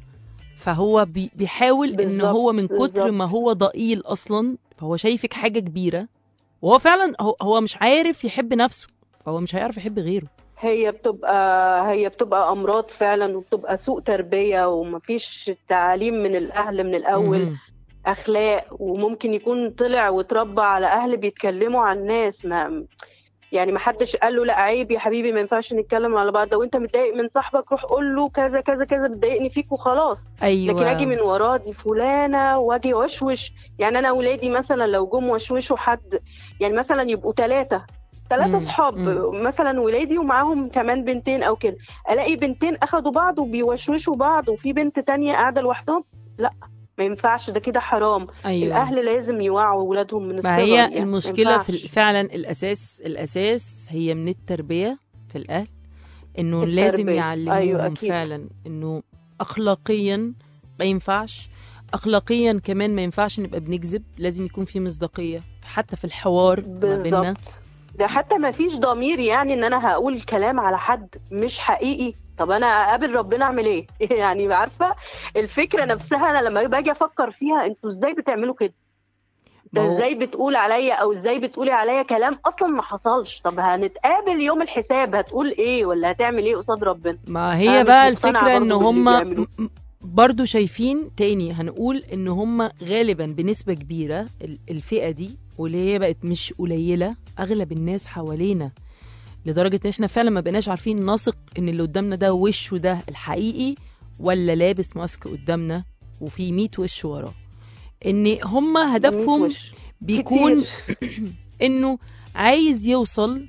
فهو بي بيحاول ان بالظبط، هو من كتر بالظبط. ما هو ضئيل اصلا فهو شايفك حاجه كبيره وهو فعلا هو, هو مش عارف يحب نفسه فهو مش هيعرف يحب غيره هي بتبقى هي بتبقى امراض فعلا وبتبقى سوء تربيه ومفيش تعاليم من الاهل من الاول مهم. اخلاق وممكن يكون طلع واتربى على اهل بيتكلموا عن الناس ما يعني ما حدش قال له لا عيب يا حبيبي ما ينفعش نتكلم على بعض لو انت متضايق من صاحبك روح قول له كذا كذا كذا بتضايقني فيك وخلاص ايوه لكن اجي من وراه دي فلانه واجي وشوش يعني انا اولادي مثلا لو جم وشوشوا حد يعني مثلا يبقوا ثلاثه ثلاثة مم، صحاب مم. مثلا ولادي ومعاهم كمان بنتين او كده الاقي بنتين اخدوا بعض وبيوشوشوا بعض وفي بنت تانية قاعدة لوحدهم لا ما ينفعش ده كده حرام ايوه الاهل لازم يوعوا اولادهم من الصغر ما هي يعني. ما المشكله في ينفعش. ال- فعلا الاساس الاساس هي من التربيه في الاهل انه التربية. لازم يعلموهم أيوة أكيد. فعلا انه اخلاقيا ما ينفعش اخلاقيا كمان ما ينفعش نبقى بنكذب لازم يكون في مصداقيه حتى في الحوار ما بيننا بالظبط ده حتى ما فيش ضمير يعني ان انا هقول كلام على حد مش حقيقي طب انا اقابل ربنا اعمل ايه يعني عارفه الفكره نفسها انا لما باجي افكر فيها انتوا ازاي بتعملوا كده ما انت هو- ازاي بتقول عليا او ازاي بتقولي عليا كلام اصلا ما حصلش طب هنتقابل يوم الحساب هتقول ايه ولا هتعمل ايه قصاد ربنا ما أنا هي مش بقى مقتنعة الفكرة ان برضو باللي هم بيعملوه. برضو شايفين تاني هنقول ان هم غالبا بنسبة كبيرة ال- الفئة دي واللي هي بقت مش قليلة اغلب الناس حوالينا لدرجة ان احنا فعلا ما بقناش عارفين نثق ان اللي قدامنا ده وشه ده الحقيقي ولا لابس ماسك قدامنا وفي 100 وش وراه ان هم هدفهم وش. بيكون كتير. انه عايز يوصل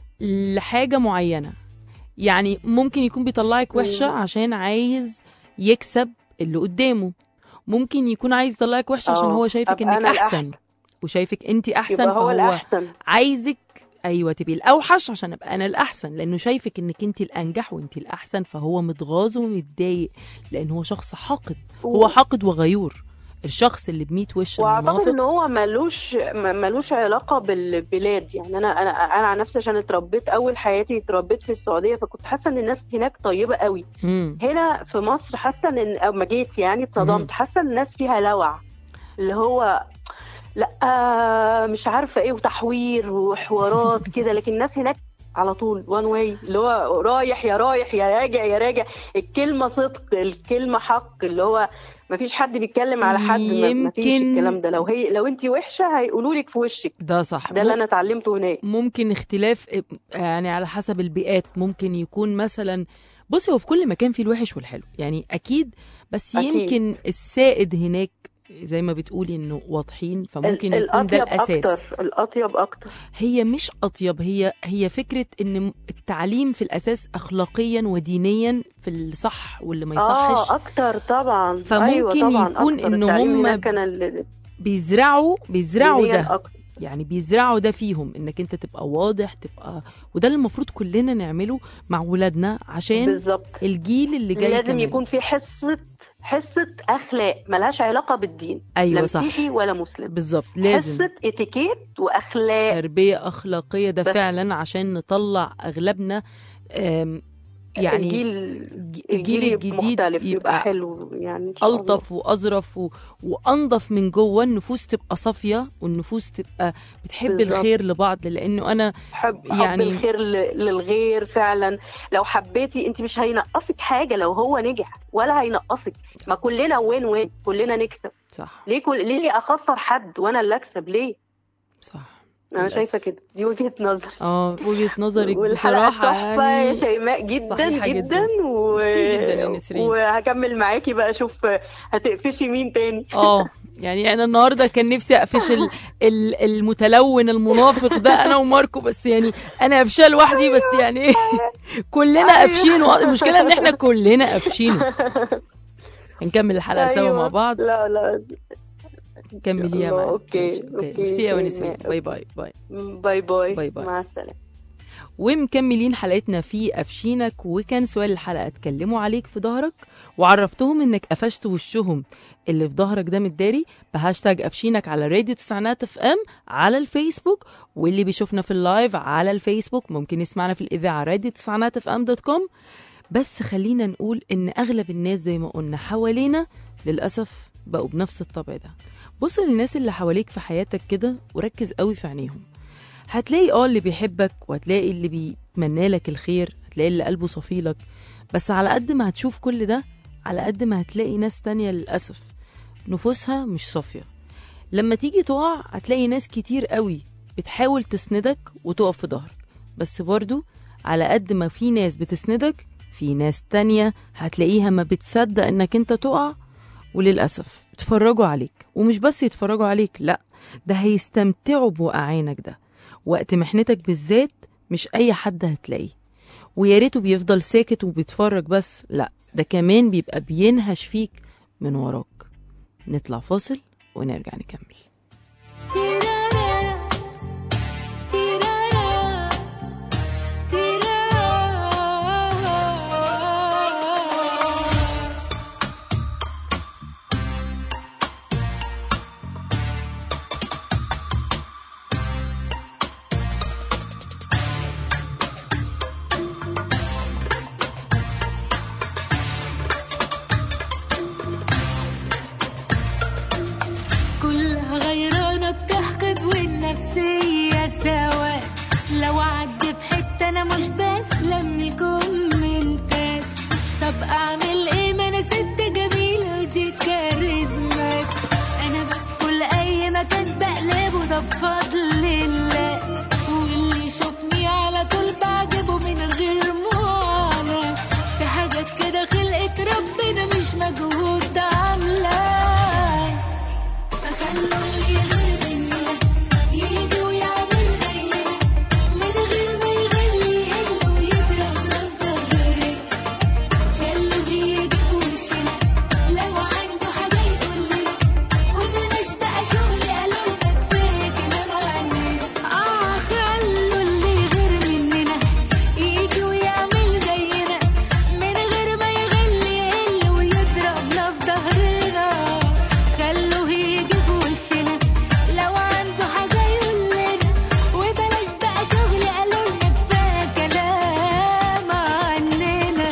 لحاجة معينة يعني ممكن يكون بيطلعك وحشة عشان عايز يكسب اللي قدامه ممكن يكون عايز يطلعك وحشة عشان آه، هو شايفك أبقى انك أنا احسن الأحسن. وشايفك انت احسن يبقى هو فهو الأحسن. عايزك ايوه تبقي الاوحش عشان ابقى انا الاحسن لانه شايفك انك انت الانجح وانت الاحسن فهو متغاظ ومتضايق لان هو شخص حاقد هو حاقد وغيور الشخص اللي بميت وش واعتقد المنافق ان هو ملوش م- ملوش علاقه بالبلاد يعني انا انا انا عن نفسي عشان اتربيت اول حياتي اتربيت في السعوديه فكنت حاسه ان الناس هناك طيبه قوي مم. هنا في مصر حاسه ان اما جيت يعني مم. اتصدمت حاسه ان الناس فيها لوع اللي هو لا آه، مش عارفه ايه وتحوير وحوارات كده لكن الناس هناك على طول وان واي اللي هو رايح يا رايح يا راجع يا راجع الكلمه صدق الكلمه حق اللي هو ما فيش حد بيتكلم على حد ما ما فيش يمكن- الكلام ده لو هي لو انت وحشه هيقولوا لك في وشك ده صح ده اللي مم- انا اتعلمته هناك ممكن اختلاف يعني على حسب البيئات ممكن يكون مثلا بصي هو في كل مكان فيه الوحش والحلو يعني اكيد بس أكيد. يمكن السائد هناك زي ما بتقولي انه واضحين فممكن ال- يكون ده الأطيب الاساس اكتر الاطيب اكتر هي مش اطيب هي هي فكره ان التعليم في الاساس اخلاقيا ودينيا في الصح واللي ما يصحش اه اكتر طبعا فممكن أيوة طبعا يكون أكتر. إن التعليم هم هناك كان ال- بيزرعوا بيزرعوا دينياً ده أكتر. يعني بيزرعوا ده فيهم انك انت تبقى واضح تبقى وده اللي المفروض كلنا نعمله مع ولادنا عشان بالظبط الجيل اللي جاي لازم كمان. يكون في حصه حصه اخلاق ملهاش علاقه بالدين أيوة لا صح. مسيحي ولا مسلم بالظبط لازم حصه اتيكيت واخلاق تربيه اخلاقيه ده بس. فعلا عشان نطلع اغلبنا آم، يعني الجيل الجيل الجيل يبقى الجديد مختلف يبقى, يبقى حلو يعني إن شاء الله. الطف واظرف و... وانضف من جوه النفوس تبقى صافيه والنفوس تبقى بتحب بالظبط. الخير لبعض لانه انا حب يعني- يعني حب الخير ل- للغير فعلا لو حبيتي انت مش هينقصك حاجه لو هو نجح ولا هينقصك ما كلنا وين وين كلنا نكسب صح ليه كل ليه اخسر حد وانا اللي اكسب ليه صح انا للأسف. شايفه كده دي وجهه نظر اه وجهه نظرك والحلقه بصراحه تحفه يا يعني شيماء جدا صحيحة جدا, جداً. و... ميرسي جداً يا نسرين. وهكمل معاكي بقى اشوف هتقفشي مين تاني اه يعني انا النهارده كان نفسي اقفش ال- ال- المتلون المنافق ده انا وماركو بس يعني انا قفشاه لوحدي بس يعني ايه كلنا قافشينه المشكله ان احنا كلنا قافشينه هنكمل الحلقه سوا أيوة. مع بعض لا لا نكمليها الله. معانا أوكي، ماشي، أوكي، ميرسي يا شيماء. ونسرين باي باي باي باي باي باي باي. مع السلامه ومكملين حلقتنا في قفشينك وكان سؤال الحلقه اتكلموا عليك في ظهرك وعرفتهم انك قفشت وشهم اللي في ظهرك ده متداري بهاشتاج قفشينك على راديو تسعينات اف ام على الفيسبوك واللي بيشوفنا في اللايف على الفيسبوك ممكن يسمعنا في الاذاعه راديو تسعينات اف ام دوت كوم بس خلينا نقول ان اغلب الناس زي ما قلنا حوالينا للاسف بقوا بنفس الطبع ده بص للناس اللي حواليك في حياتك كده وركز قوي في عينيهم هتلاقي اه اللي بيحبك وهتلاقي اللي بيتمنى لك الخير هتلاقي اللي قلبه صفي لك بس على قد ما هتشوف كل ده على قد ما هتلاقي ناس تانية للأسف نفوسها مش صافية لما تيجي تقع هتلاقي ناس كتير قوي بتحاول تسندك وتقف في ظهرك بس برضو على قد ما في ناس بتسندك في ناس تانية هتلاقيها ما بتصدق انك انت تقع وللأسف يتفرجوا عليك ومش بس يتفرجوا عليك لا ده هيستمتعوا بوقعانك ده وقت محنتك بالذات مش أي حد هتلاقيه ويا ريته بيفضل ساكت وبيتفرج بس لا ده كمان بيبقى بينهش فيك من وراك نطلع فاصل ونرجع نكمل كلها افلام الكومنتات طب اعمل ايه ما انا ست جميله ودي كاريزمات انا بدخل اي مكان بقلبه ده بفضل الله واللي يشوفني على طول بعجبه من غير معاناه في حاجات كده خلقت ربنا مش مجهود عاملاه فخلوا اللي غير مننا يجي ويعمل زينا من غير ما يغلي يقل ويضربنا في ظهرنا خلوه يجي في وشنا لو عنده حاجة يقولنا وبلاش بقى شغل قالوا لنا كفاية كلام عننا اه خلوا اللي غير مننا يجي ويعمل زينا من غير ما يغلي يقل ويضربنا في ظهرنا خلوه يجي في وشنا لو عنده حاجة يقولنا وبلاش بقى شغل قالوا لنا كفاية كلام عننا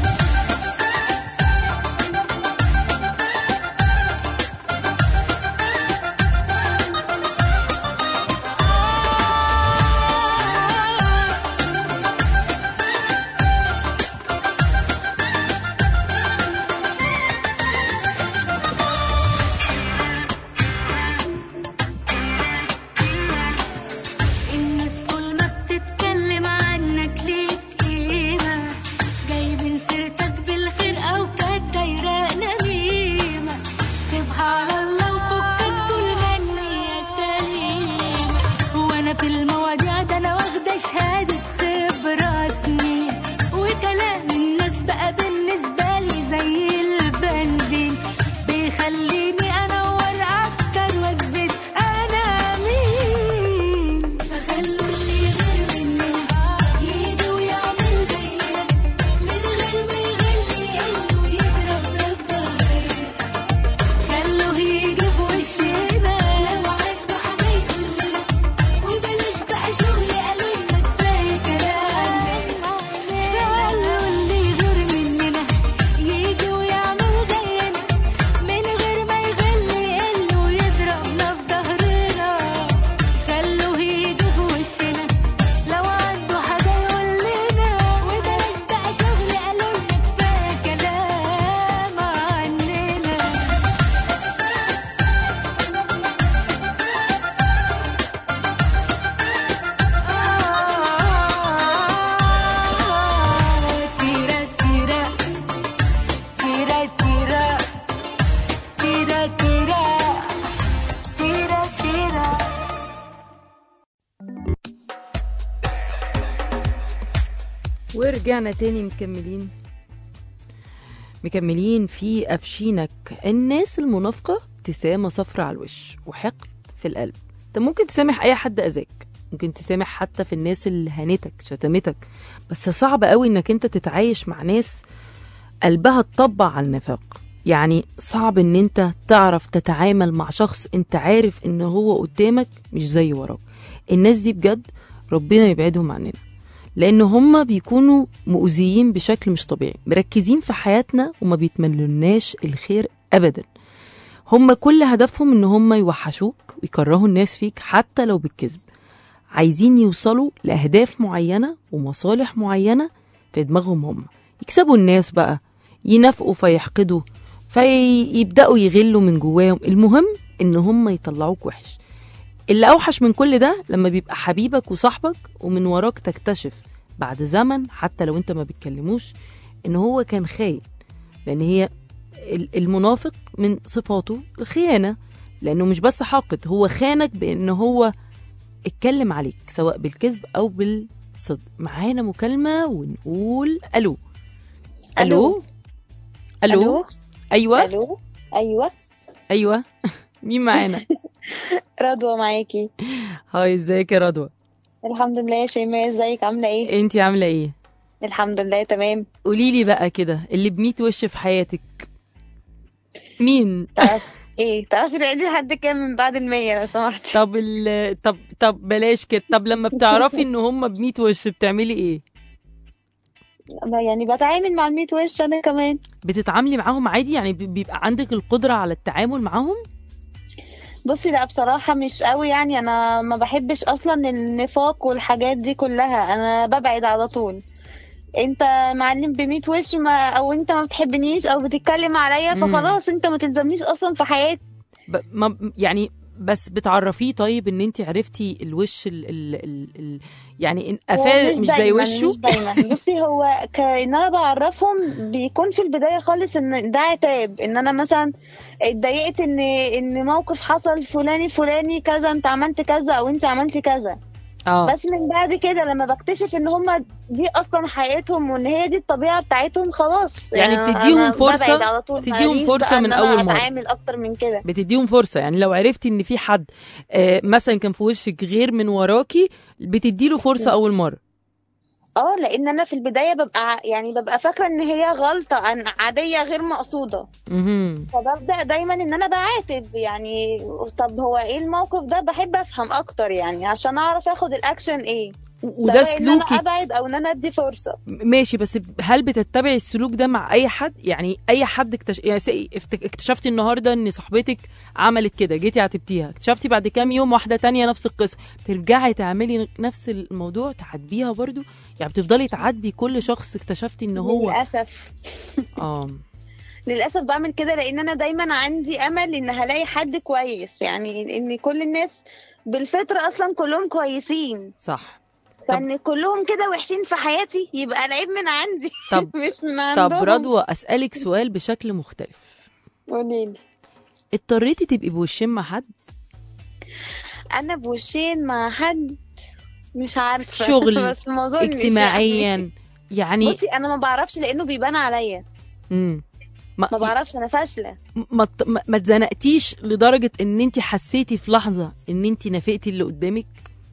الناس طول ما بتتكلم عنك ليك قيمة جايبين سيرتك بالخير أو كانت دايرة نميمة سيبها على الله وفكك طول ما النية سليمة وأنا في المواضيع ده أنا واخدة شهادة خبرة سنين وكلام الناس بقى بالنسبة لي زي البنزين بيخليني أنور أكتر وأثبت أنا مين فخلوا اللي غير مننا يجي ويعمل زينا من غير ما يغلي يقل ويضربنا في ظهرنا خلوه يجي في وشنا لو عنده حاجة يقولنا وبلاش بقى شغل قالوا لنا كفاية كلام خلوا اللي غير مننا يجي ويعمل زينا من غير ما يغلي يقل ويضربنا في ظهرنا خلوه يجي في وشنا لو عنده حاجة يقول لنا وبلاش بقى شغل قالوا لنا كفاية كلام عننا tira tira tira tira tira tira tira tira ورجعنا تاني مكملين مكملين في أفشينك الناس المنافقة ابتسامة صفرة على الوش وحقد في القلب انت ممكن تسامح أي حد أذاك ممكن تسامح حتى في الناس اللي هانتك شتمتك بس صعب قوي انك انت تتعايش مع ناس قلبها اتطبع على النفاق يعني صعب ان انت تعرف تتعامل مع شخص انت عارف ان هو قدامك مش زي وراك الناس دي بجد ربنا يبعدهم عننا لان هم بيكونوا مؤذيين بشكل مش طبيعي مركزين في حياتنا وما بيتمنلناش الخير ابدا هم كل هدفهم ان هم يوحشوك ويكرهوا الناس فيك حتى لو بالكذب عايزين يوصلوا لاهداف معينه ومصالح معينه في دماغهم هم يكسبوا الناس بقى ينافقوا فيحقدوا فيبداوا يغلوا من جواهم المهم ان هم يطلعوك وحش اللي اوحش من كل ده لما بيبقى حبيبك وصاحبك ومن وراك تكتشف بعد زمن حتى لو انت ما بتكلموش ان هو كان خاين لان هي ال- المنافق من صفاته الخيانه لانه مش بس حاقد هو خانك بان هو اتكلم عليك سواء بالكذب او بالصدق معانا مكالمه ونقول الو الو الو ألو؟ ايوه الو ايوه ايوه مين معانا رضوى معاكي هاي ازيك يا رضوى الحمد لله يا شيماء ازيك عامله ايه انتي عامله ايه الحمد لله تمام قولي لي بقى كده اللي بميت وش في حياتك مين ايه تعرفي تعيدي لحد كام من بعد المية لو سمحتي طب ال... طب طب بلاش كده طب لما بتعرفي ان هم بميت وش بتعملي ايه يعني بتعامل مع الميت وش انا كمان بتتعاملي معاهم عادي يعني بي- بيبقى عندك القدره على التعامل معاهم بصي لا بصراحة مش قوي يعني انا ما بحبش اصلا النفاق والحاجات دي كلها انا ببعد على طول انت معلم بميت وش ما او انت ما بتحبنيش او بتتكلم عليا مم. فخلاص انت ما تلزمنيش اصلا في حياتي ب... ما... يعني بس بتعرفيه طيب ان انت عرفتي الوش ال... ال... ال... ال... يعني إن هو قفاه مش زي دايماً وشه مش دايما بصي هو كان انا بعرفهم بيكون في البدايه خالص ان ده عتاب ان انا مثلا اتضايقت ان ان موقف حصل فلاني فلاني كذا انت عملت كذا او انت عملتي كذا اه بس من بعد كده لما بكتشف ان هم دي اصلا حياتهم وان هي دي الطبيعه بتاعتهم خلاص يعني أنا بتديهم فرصة- ببعد على طول بتديهم ماليش فرصة بقى من إن أنا أول مرة. اتعامل اكتر من كده بتديهم فرصه يعني لو عرفتي ان في حد آه مثلا كان في وشك غير من وراكي بتديله فرصه اول مره اه لان انا في البدايه ببقى ع- يعني ببقى فاكره ان هي غلطه أن عاديه غير مقصوده مهم. فببدا دايما ان انا بعاتب يعني طب هو ايه الموقف ده بحب افهم اكتر يعني عشان اعرف اخد الاكشن ايه و- وده سواء ان انا سلوكي ابعد او ان انا ادي فرصه ماشي بس هل بتتبعي السلوك ده مع اي حد يعني اي حد اكتش... يعني سي- افت- اكتشفتي النهارده ان صاحبتك عملت كده جيتي عاتبتيها اكتشفتي بعد كام يوم واحده تانية نفس القصه ترجعي تعملي نفس الموضوع تعاتبيها برضو يعني بتفضلي تعاتبي كل شخص اكتشفتي ان هو للاسف اه للاسف بعمل كده لان انا دايما عندي امل ان هلاقي حد كويس يعني ان كل الناس بالفطره اصلا كلهم كويسين صح فان كلهم كده وحشين في حياتي يبقى العيب من عندي طب مش من عندهم طب رضوى اسالك سؤال بشكل مختلف قوليلي اضطريتي تبقي بوشين مع حد انا بوشين مع حد مش عارفه شغل بس ما اظنش يعني. اجتماعيا يعني بصي انا ما بعرفش لانه بيبان عليا مم. ما, ما بعرفش انا فاشله ما, ت- ما, ما اتزنقتيش لدرجه ان انت حسيتي في لحظه ان انت نافقتي اللي قدامك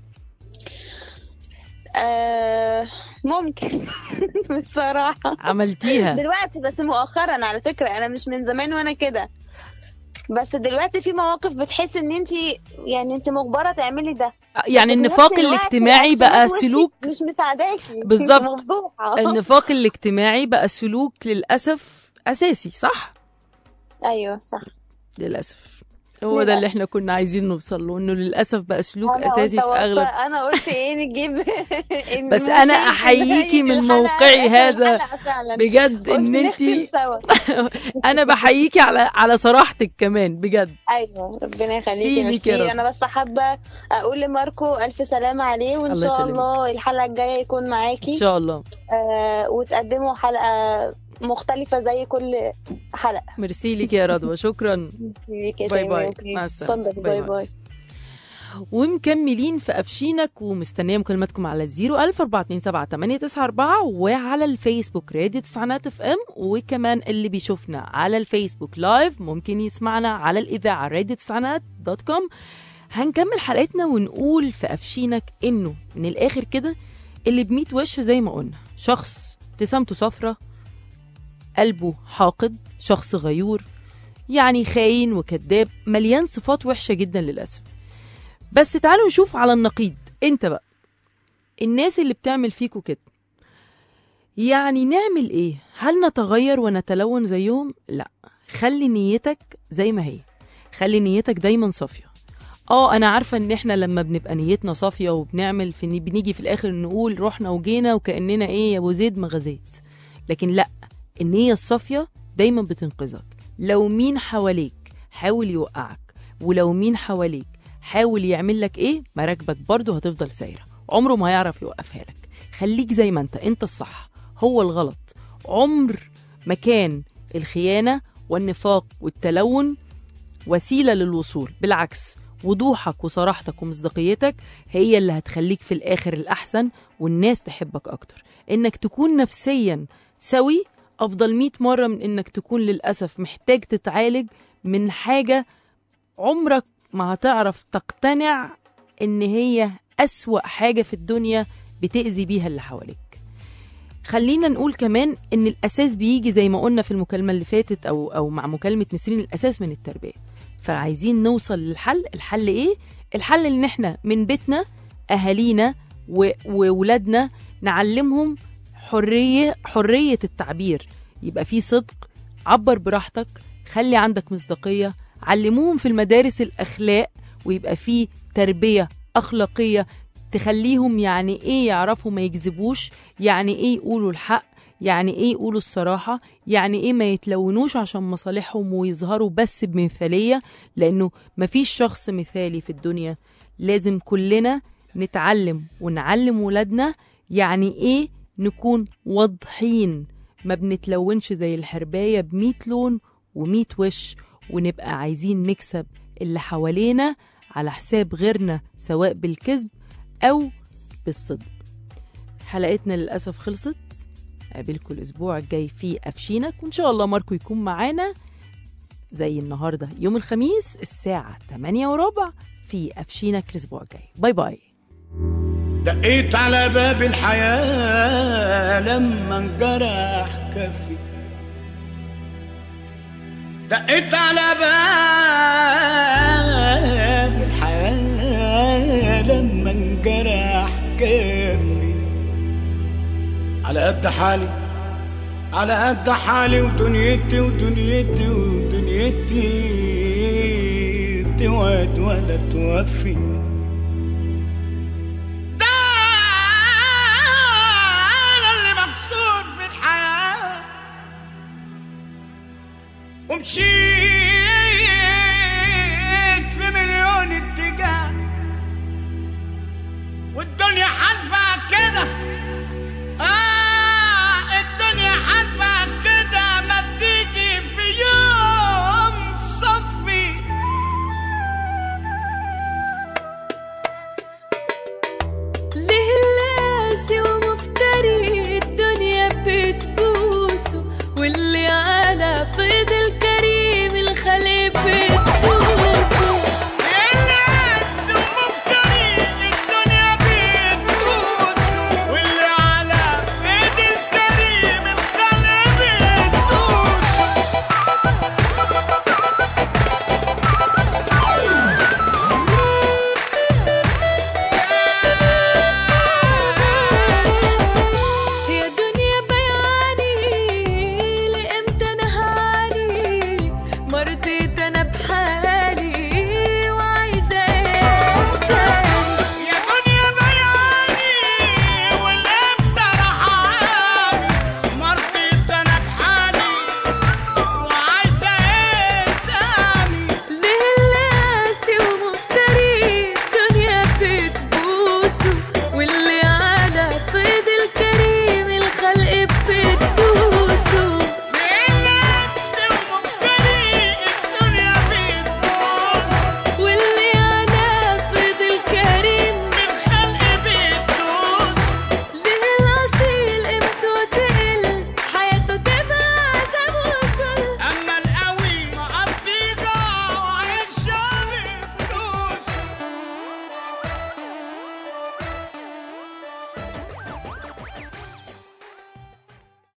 آه ممكن بصراحه عملتيها دلوقتي بس مؤخرا على فكره انا مش من زمان وانا كده بس دلوقتي في مواقف بتحس ان انت يعني انت مجبره تعملي ده يعني بس في النفاق نفس الوقت الاجتماعي بقى الأكشنات وشك سلوك مش مساعداكي انت بالظبط. مفضوحه النفاق الاجتماعي بقى سلوك للاسف اساسي صح ايوه صح للاسف هو ده للأسف. اللي احنا كنا عايزين نوصل له انه للاسف بقى سلوك أنا اساسي قلت في اغلب أوصل- انا قلت ايه نجيب بس أنا أحييكي من موقعي هذا بجد إن أنتي- سوا انا بحييكي على على صراحتك كمان بجد ايوه ربنا يخليكي سيلي ميرسي كده. انا بس حابه اقول لماركو الف سلامه عليه وان الله شاء يسلمك. الله الحلقه الجايه يكون معاكي ان شاء الله آه وتقدموا حلقه مختلفه زي كل حلقه ميرسي ليك يا رضوى شكرا ليك يا باي شيماء، باي. أوكي. مع السلامة. اتفضلي باي باي باي ومكملين في أفشينك ومستنية مكالماتكم على الزيرو ألف أربعة اتنين سبعة تمانية تسعة أربعة وعلى الفيسبوك راديو تسعينات اف ام وكمان اللي بيشوفنا على الفيسبوك لايف ممكن يسمعنا على الإذاعة راديو تسعينات دوت كوم هنكمل حلقتنا ونقول في أفشينك إنه من الآخر كده اللي بميت وش زي ما قلنا شخص ابتسامته صفرة قلبه حاقد شخص غيور يعني خاين وكذاب مليان صفات وحشة جدا للأسف بس تعالوا نشوف على النقيض انت بقى الناس اللي بتعمل فيكوا كده يعني نعمل ايه هل نتغير ونتلون زيهم لا خلي نيتك زي ما هي خلي نيتك دايما صافيه اه انا عارفه ان احنا لما بنبقى نيتنا صافيه وبنعمل في بنيجي في الاخر نقول رحنا وجينا وكاننا ايه يا ابو زيد ما غزيت لكن لا النيه الصافيه دايما بتنقذك لو مين حواليك حاول يوقعك ولو مين حواليك حاول يعمل لك ايه مراكبك برضه هتفضل سايره عمره ما هيعرف يوقفها لك خليك زي ما انت انت الصح هو الغلط عمر ما كان الخيانه والنفاق والتلون وسيله للوصول بالعكس وضوحك وصراحتك ومصداقيتك هي اللي هتخليك في الاخر الاحسن والناس تحبك اكتر انك تكون نفسيا سوي افضل 100 مره من انك تكون للاسف محتاج تتعالج من حاجه عمرك ما هتعرف تقتنع ان هي اسوا حاجه في الدنيا بتاذي بيها اللي حواليك خلينا نقول كمان ان الاساس بيجي زي ما قلنا في المكالمه اللي فاتت او او مع مكالمه نسرين الاساس من التربيه فعايزين نوصل للحل الحل ايه الحل ان احنا من بيتنا اهالينا و- وولادنا نعلمهم حريه حريه التعبير يبقى في صدق عبر براحتك خلي عندك مصداقيه علموهم في المدارس الاخلاق ويبقى في تربيه اخلاقيه تخليهم يعني ايه يعرفوا ما يكذبوش يعني ايه يقولوا الحق يعني ايه يقولوا الصراحة يعني ايه ما يتلونوش عشان مصالحهم ويظهروا بس بمثالية لانه مفيش شخص مثالي في الدنيا لازم كلنا نتعلم ونعلم ولادنا يعني ايه نكون واضحين ما بنتلونش زي الحرباية بمية لون ومية وش ونبقى عايزين نكسب اللي حوالينا على حساب غيرنا سواء بالكذب أو بالصدق حلقتنا للأسف خلصت قابلكم الأسبوع الجاي في أفشينك وإن شاء الله ماركو يكون معانا زي النهاردة يوم الخميس الساعة 8 وربع في أفشينك الأسبوع الجاي باي باي دقيت على باب الحياة لما انجرح كفي دقيت على باب الحياة لما انجرح كفي على قد حالي على قد حالي ودنيتي ودنيتي ودنيتي توعد ولا توفي ده انا اللي مكسور في الحياه ومشيت في مليون اتجاه والدنيا حادفه